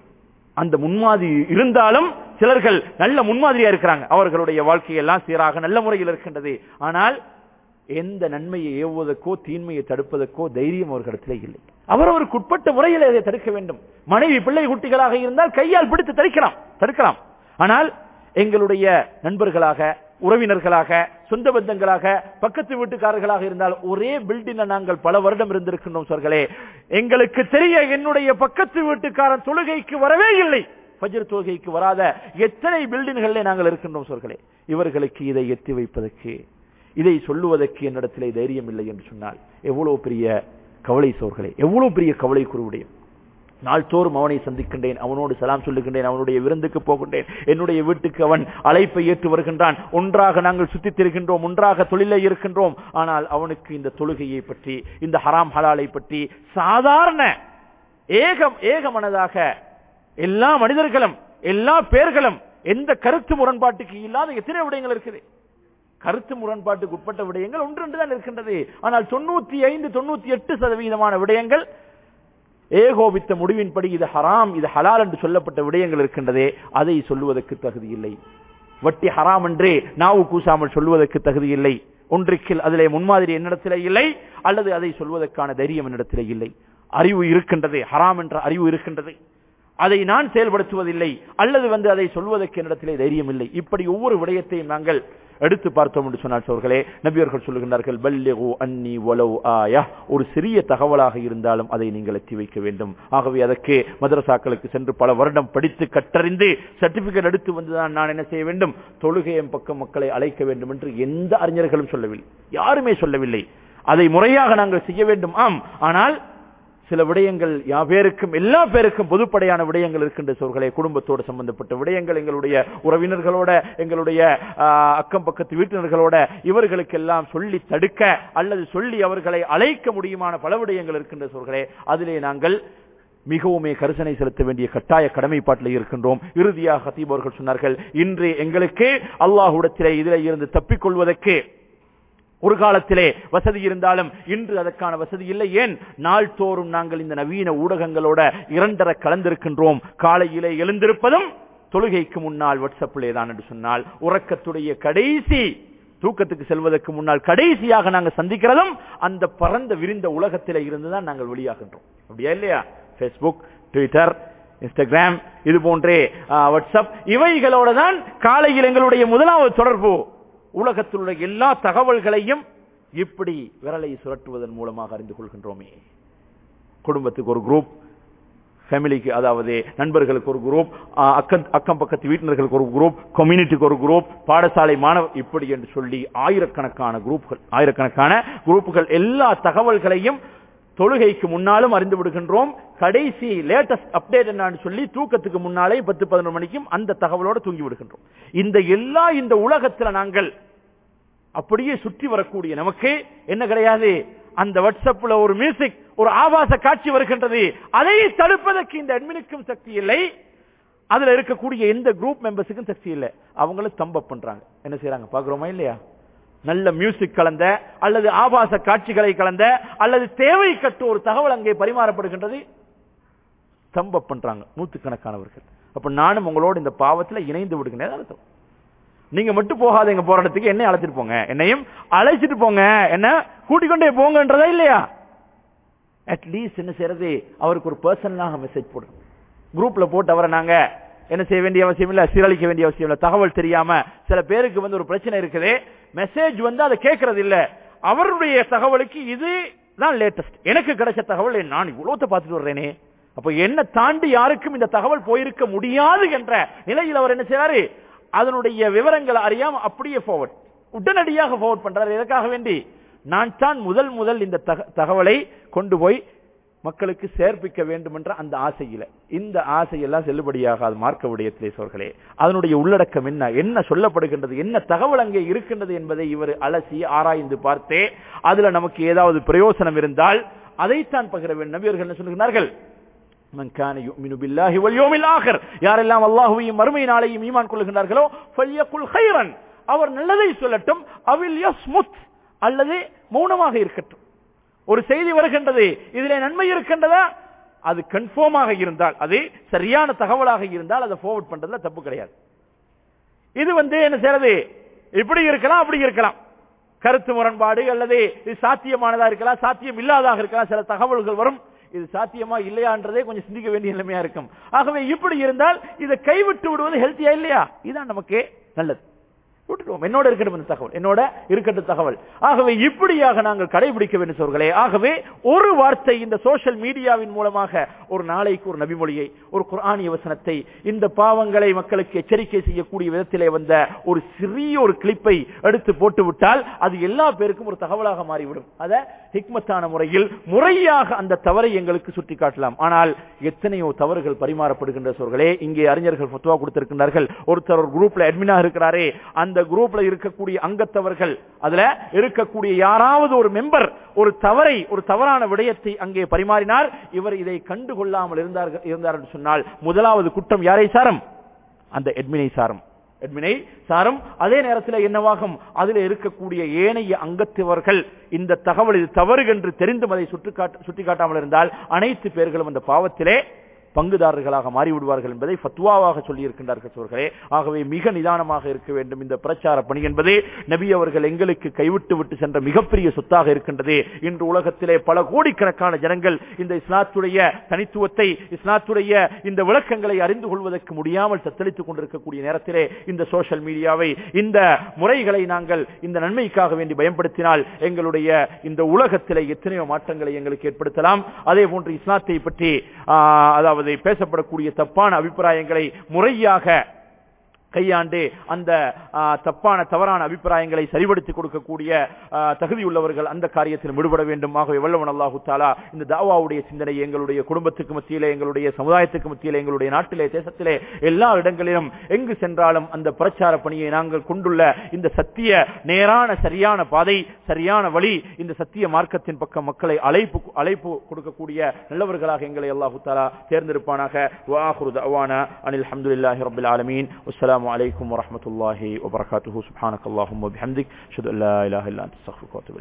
அந்த முன்மாதிரி இருந்தாலும் சிலர்கள் நல்ல முன்மாதிரியா இருக்கிறாங்க அவர்களுடைய வாழ்க்கையெல்லாம் சீராக நல்ல முறையில் இருக்கின்றது ஆனால் எந்த நன்மையை ஏவுவதற்கோ தீன்மையை தடுப்பதற்கோ தைரியம் அவர்களிடத்திலே இல்லை அவரவருக்கு உட்பட்ட முறையில் அதை தடுக்க வேண்டும் மனைவி பிள்ளை குட்டிகளாக இருந்தால் கையால் பிடித்து தடுக்கலாம் தடுக்கலாம் ஆனால் எங்களுடைய நண்பர்களாக உறவினர்களாக சொந்த பந்தங்களாக பக்கத்து வீட்டுக்காரர்களாக இருந்தால் ஒரே பில்டிங்ல நாங்கள் பல வருடம் இருந்திருக்கின்றோம் சொர்களே எங்களுக்கு தெரிய என்னுடைய பக்கத்து வீட்டுக்காரன் தொழுகைக்கு வரவே இல்லை ஃபஜ்ர் தொழுகைக்கு வராத எத்தனை பில்டிங்களிலே நாங்கள் இருக்கின்றோம் சொர்களே இவர்களுக்கு இதை எத்தி வைப்பதற்கு இதை சொல்லுவதற்கு என்னிடத்திலே தைரியம் இல்லை என்று சொன்னால் எவ்வளவு பெரிய கவலை சோர்களே எவ்வளவு பெரிய கவலை குருவுடையும் நாள்தோறும் அவனை சந்திக்கின்றேன் அவனோடு சலாம் சொல்லுகின்றேன் அவனுடைய விருந்துக்கு போகின்றேன் என்னுடைய வீட்டுக்கு அவன் அழைப்பை ஏற்று வருகின்றான் ஒன்றாக நாங்கள் சுத்தித் திரிகின்றோம் ஒன்றாக தொழிலை இருக்கின்றோம் ஆனால் அவனுக்கு இந்த தொழுகையை பற்றி இந்த ஹராம் ஹலாலை பற்றி சாதாரண ஏகம் ஏக மனதாக எல்லா மனிதர்களும் எல்லா பேர்களும் எந்த கருத்து முரண்பாட்டுக்கு இல்லாத எத்தனை விடயங்கள் இருக்குது கருத்து முரண்பாட்டுக்கு உட்பட்ட விடயங்கள் ஒன்று தான் இருக்கின்றது ஆனால் தொண்ணூத்தி ஐந்து தொண்ணூத்தி எட்டு சதவீதமான விடயங்கள் ஏகோபித்த முடிவின்படி இது ஹராம் இது ஹலால் என்று சொல்லப்பட்ட விடயங்கள் இருக்கின்றதே அதை சொல்லுவதற்கு தகுதி இல்லை வட்டி ஹராம் என்றே நாவு கூசாமல் சொல்வதற்கு தகுதி இல்லை ஒன்றுக்கில் அதிலே முன்மாதிரி என்னிடத்திலே இல்லை அல்லது அதை சொல்வதற்கான தைரியம் என்னிடத்திலே இல்லை அறிவு இருக்கின்றது ஹராம் என்ற அறிவு இருக்கின்றது அதை நான் செயல்படுத்துவதில்லை அல்லது வந்து அதை சொல்வதற்கு என்னிடத்திலே தைரியம் இல்லை இப்படி ஒவ்வொரு விடயத்தையும் நாங்கள் எடுத்து பார்த்தோம் என்று சொன்னால் சோர்களே நபியர்கள் சொல்லுகின்றார்கள் பல்லிகு அன்னி ஒலவ் ஆயா ஒரு சிறிய தகவலாக இருந்தாலும் அதை நீங்கள் எத்தி வைக்க வேண்டும் ஆகவே அதற்கு மதரசாக்களுக்கு சென்று பல வருடம் படித்து கற்றறிந்து சர்டிபிகேட் எடுத்து வந்துதான் நான் என்ன செய்ய வேண்டும் தொழுகையம் பக்கம் மக்களை அழைக்க வேண்டும் என்று எந்த அறிஞர்களும் சொல்லவில்லை யாருமே சொல்லவில்லை அதை முறையாக நாங்கள் செய்ய வேண்டும் ஆம் ஆனால் சில விடயங்கள் யா பேருக்கும் எல்லா பேருக்கும் பொதுப்படையான விடயங்கள் இருக்கின்ற சோர்களே குடும்பத்தோடு சம்பந்தப்பட்ட விடயங்கள் எங்களுடைய உறவினர்களோட எங்களுடைய அக்கம் பக்கத்து வீட்டினர்களோட இவர்களுக்கெல்லாம் சொல்லி தடுக்க அல்லது சொல்லி அவர்களை அழைக்க முடியுமான பல விடயங்கள் இருக்கின்ற சோர்களே அதிலே நாங்கள் மிகவுமே கரிசனை செலுத்த வேண்டிய கட்டாய கடமைப்பாட்டில் இருக்கின்றோம் இறுதியாக ஹத்தீப் அவர்கள் சொன்னார்கள் இன்று எங்களுக்கு அல்லாஹுடத்திலே இதிலே இருந்து தப்பிக்கொள்வதற்கு ஒரு காலத்திலே வசதி இருந்தாலும் இன்று அதற்கான வசதி இல்லை ஏன் நாள்தோறும் நாங்கள் இந்த நவீன ஊடகங்களோட இரண்டர கலந்திருக்கின்றோம் காலையிலே எழுந்திருப்பதும் தொழுகைக்கு முன்னால் வாட்ஸ்அப்பிலே தான் என்று சொன்னால் உறக்கத்துடைய கடைசி தூக்கத்துக்கு செல்வதற்கு முன்னால் கடைசியாக நாங்கள் சந்திக்கிறதும் அந்த பரந்த விரிந்த உலகத்திலே இருந்துதான் நாங்கள் வெளியாகின்றோம் அப்படியா இல்லையா பேஸ்புக் ட்விட்டர் இன்ஸ்டாகிராம் இது போன்றே வாட்ஸ்அப் இவைகளோட தான் காலையில் எங்களுடைய முதலாவது தொடர்பு உலகத்தில் உள்ள எல்லா தகவல்களையும் இப்படி விரலை சுரட்டுவதன் மூலமாக அறிந்து கொள்கின்றோமே குடும்பத்துக்கு ஒரு குரூப் ஃபேமிலிக்கு அதாவது நண்பர்களுக்கு ஒரு குரூப் அக்கம் அக்கம் பக்கத்து வீட்டினர்களுக்கு ஒரு குரூப் கம்யூனிட்டிக்கு ஒரு குரூப் பாடசாலை மாணவர் இப்படி என்று சொல்லி ஆயிரக்கணக்கான குரூப்கள் ஆயிரக்கணக்கான குரூப்புகள் எல்லா தகவல்களையும் தொழுகைக்கு முன்னாலும் அறிந்து விடுகின்றோம் கடைசி லேட்டஸ்ட் அப்டேட் என்னன்னு சொல்லி தூக்கத்துக்கு முன்னாலே பத்து பதினொரு மணிக்கும் அந்த தகவலோட தூங்கி விடுகின்றோம் இந்த எல்லா இந்த உலகத்துல நாங்கள் அப்படியே சுற்றி வரக்கூடிய நமக்கு என்ன கிடையாது அந்த வாட்ஸ்அப்ல ஒரு மியூசிக் ஒரு ஆபாச காட்சி வருகின்றது அதை தடுப்பதற்கு இந்த அட்மினுக்கும் சக்தி இல்லை அதுல இருக்கக்கூடிய எந்த குரூப் மெம்பர்ஸுக்கும் சக்தி இல்லை அவங்களும் தம்ப பண்றாங்க என்ன செய்யறாங்க பாக்குறோமா இல்லையா நல்ல மியூசிக் கலந்த அல்லது ஆபாச காட்சிகளை கலந்த அல்லது தேவை கட்டு ஒரு தகவல் அங்கே பரிமாறப்படுகின்றது தம்ப பண்றாங்க நூத்துக்கணக்கானவர்கள் அப்ப நானும் உங்களோட இந்த பாவத்துல இணைந்து விடுகிறேன் அர்த்தம் நீங்க மட்டும் போகாதீங்க போற இடத்துக்கு என்ன அழைச்சிட்டு போங்க என்னையும் அழைச்சிட்டு போங்க என்ன கூட்டிக் கொண்டே போங்கன்றதா இல்லையா அட்லீஸ்ட் என்ன செய்யறது அவருக்கு ஒரு பர்சனலாக மெசேஜ் போடுங்க குரூப்ல போட்டு அவரை நாங்க என்ன செய்ய வேண்டிய அவசியம் இல்ல சீரழிக்க வேண்டிய அவசியம் இல்ல தகவல் தெரியாம சில பேருக்கு வந்து ஒரு பிரச்சனை இருக்குது மெசேஜ் வந்து அதை கேட்கறது இல்ல அவருடைய தகவலுக்கு இது தான் லேட்டஸ்ட் எனக்கு கிடைச்ச தகவல் நான் இவ்வளவு பார்த்துட்டு வர்றேனே அப்ப என்ன தாண்டி யாருக்கும் இந்த தகவல் போயிருக்க முடியாது என்ற நிலையில் அவர் என்ன செய்யறாரு அதனுடைய விவரங்களை அறியாம அப்படியே ஃபார்வர்ட் உடனடியாக ஃபார்வர்ட் பண்றாரு எதற்காக வேண்டி நான் தான் முதல் முதல் இந்த தகவலை கொண்டு போய் மக்களுக்கு சேர்ப்பிக்க வேண்டும் என்ற அந்த ஆசையில இந்த ஆசையெல்லாம் செல்லுபடியாகாது மார்க்க விடயத்திலே சோர்களே அதனுடைய உள்ளடக்கம் என்ன என்ன சொல்லப்படுகின்றது என்ன தகவல் அங்கே இருக்கின்றது என்பதை இவர் அலசி ஆராய்ந்து பார்த்தே அதுல நமக்கு ஏதாவது பிரயோசனம் இருந்தால் அதைத்தான் பகிர வேண்டும் நபியர்கள் என்ன சொல்லுகிறார்கள் من كان يؤمن بالله واليوم الاخر யாரெல்லாம் அல்லாஹ்வையும் மறுமை நாளையும் ஈமான் கொள்ளுகிறார்களோ فليقل خيرا அவர் நல்லதை சொல்லட்டும் அவில் யஸ்முத் அல்லது மௌனமாக இருக்கட்டும் ஒரு செய்தி வருகின்றது இதிலே நன்மை இருக்கின்றதா அது கன்ஃபார்மாக இருந்தால் அது சரியான தகவலாக இருந்தால் அதை ஃபார்வர்ட் பண்றதுல தப்பு கிடையாது இது வந்து என்ன செய்யறது இப்படி இருக்கலாம் அப்படி இருக்கலாம் கருத்து முரண்பாடு அல்லது இது சாத்தியமானதா இருக்கலாம் சாத்தியம் இல்லாதாக இருக்கலாம் சில தகவல்கள் வரும் இது சாத்தியமா இல்லையான்றதே கொஞ்சம் சிந்திக்க வேண்டிய நிலைமையா இருக்கும் ஆகவே இப்படி இருந்தால் இதை கைவிட்டு விடுவது ஹெல்த்தியா இல்லையா இதுதான் நமக்கு நல்லது விட்டுடுவோம் என்னோட இருக்கட்டும் இந்த தகவல் என்னோட இருக்கட்டும் தகவல் ஆகவே இப்படியாக நாங்கள் கடைபிடிக்க வேண்டும் சொல்களே ஆகவே ஒரு வார்த்தை இந்த சோசியல் மீடியாவின் மூலமாக ஒரு நாளைக்கு ஒரு நபிமொழியை ஒரு குரானிய வசனத்தை இந்த பாவங்களை மக்களுக்கு எச்சரிக்கை செய்யக்கூடிய விதத்திலே வந்த ஒரு சிறிய ஒரு கிளிப்பை எடுத்து போட்டு விட்டால் அது எல்லா பேருக்கும் ஒரு தகவலாக மாறிவிடும் அத ஹிக்மத்தான முறையில் முறையாக அந்த தவறை எங்களுக்கு சுட்டி காட்டலாம் ஆனால் எத்தனையோ தவறுகள் பரிமாறப்படுகின்ற சொல்களே இங்கே அறிஞர்கள் ஃபத்வா கொடுத்திருக்கின்றார்கள் ஒருத்தர் ஒரு குரூப்ல அட்மினா இருக்கிறாரே அந்த அந்த குரூப்ல இருக்கக்கூடிய அங்கத்தவர்கள் அதுல இருக்கக்கூடிய யாராவது ஒரு மெம்பர் ஒரு தவறை ஒரு தவறான விடயத்தை அங்கே பரிமாறினார் இவர் இதை கண்டுகொள்ளாமல் இருந்தார்கள் இருந்தார் என்று சொன்னால் முதலாவது குற்றம் யாரை சாரம் அந்த எட்மினை சாரம் எட்மினை சாரும் அதே நேரத்தில் என்னவாகும் அதில் இருக்கக்கூடிய ஏனைய அங்கத்தவர்கள் இந்த தகவல் இது தவறு என்று தெரிந்தும் அதை சுட்டிக்காட்ட சுட்டிக்காட்டாமல் இருந்தால் அனைத்து பேர்களும் அந்த பாவத்திலே பங்குதாரர்களாக மாறிவிடுவார்கள் என்பதை ஃபத்வாவாக சொல்லி இருக்கின்றார்கள் சோர்களே ஆகவே மிக நிதானமாக இருக்க வேண்டும் இந்த பிரச்சார பணி என்பது நபி அவர்கள் எங்களுக்கு கைவிட்டு விட்டு சென்ற மிகப்பெரிய சொத்தாக இருக்கின்றது இன்று உலகத்திலே பல கோடிக்கணக்கான ஜனங்கள் இந்த இஸ்லாத்துடைய தனித்துவத்தை இஸ்லாத்துடைய இந்த விளக்கங்களை அறிந்து கொள்வதற்கு முடியாமல் தத்தளித்துக் கொண்டிருக்கக்கூடிய நேரத்திலே இந்த சோஷியல் மீடியாவை இந்த முறைகளை நாங்கள் இந்த நன்மைக்காக வேண்டி பயன்படுத்தினால் எங்களுடைய இந்த உலகத்திலே எத்தனையோ மாற்றங்களை எங்களுக்கு ஏற்படுத்தலாம் அதே போன்று இஸ்லாத்தை பற்றி ஆஹ், அதாவது பேசப்படக்கூடிய தப்பான அபிப்பிராயங்களை முறையாக கையாண்டு அந்த ஆ, தப்பான தவறான அபிப்பிராயங்களை சரிபடுத்திக் கொடுக்கக்கூடிய ஆ, தகுதியுள்ளவர்கள் அந்த காரியத்தில் விடுபட வேண்டும் ஆகவே வல்லவன் அல்லாஹு தாலா இந்த தாவாவுடைய சிந்தனை எங்களுடைய குடும்பத்துக்கு மத்தியிலே எங்களுடைய சமுதாயத்துக்கு மத்தியிலே எங்களுடைய நாட்டிலே தேசத்திலே எல்லா இடங்களிலும் எங்கு சென்றாலும் அந்த பிரச்சார பணியை நாங்கள் கொண்டுள்ள இந்த சத்திய நேரான சரியான பாதை சரியான வழி இந்த சத்திய மார்க்கத்தின் பக்கம் மக்களை அழைப்பு அழைப்பு கொடுக்கக்கூடிய நல்லவர்களாக எங்களை அல்லாஹு தாலா தேர்ந்தெடுப்பானாக வாஹுரு தவானா அனில் அஹமதுல்லாஹி ரபில் ஆலமீன் அஸ்ஸலாமு அலைக்கும் வரஹ்மத்துல்லாஹி வபரகாத்துஹு சுப்ஹானக்கல்லாஹும்ம பிஹம்திக் அஷ்ஹது அல்லா இலாஹா இல்லா அன்த அஸ்தக்ஃபிருக்க வ அத்தூபு இலைக்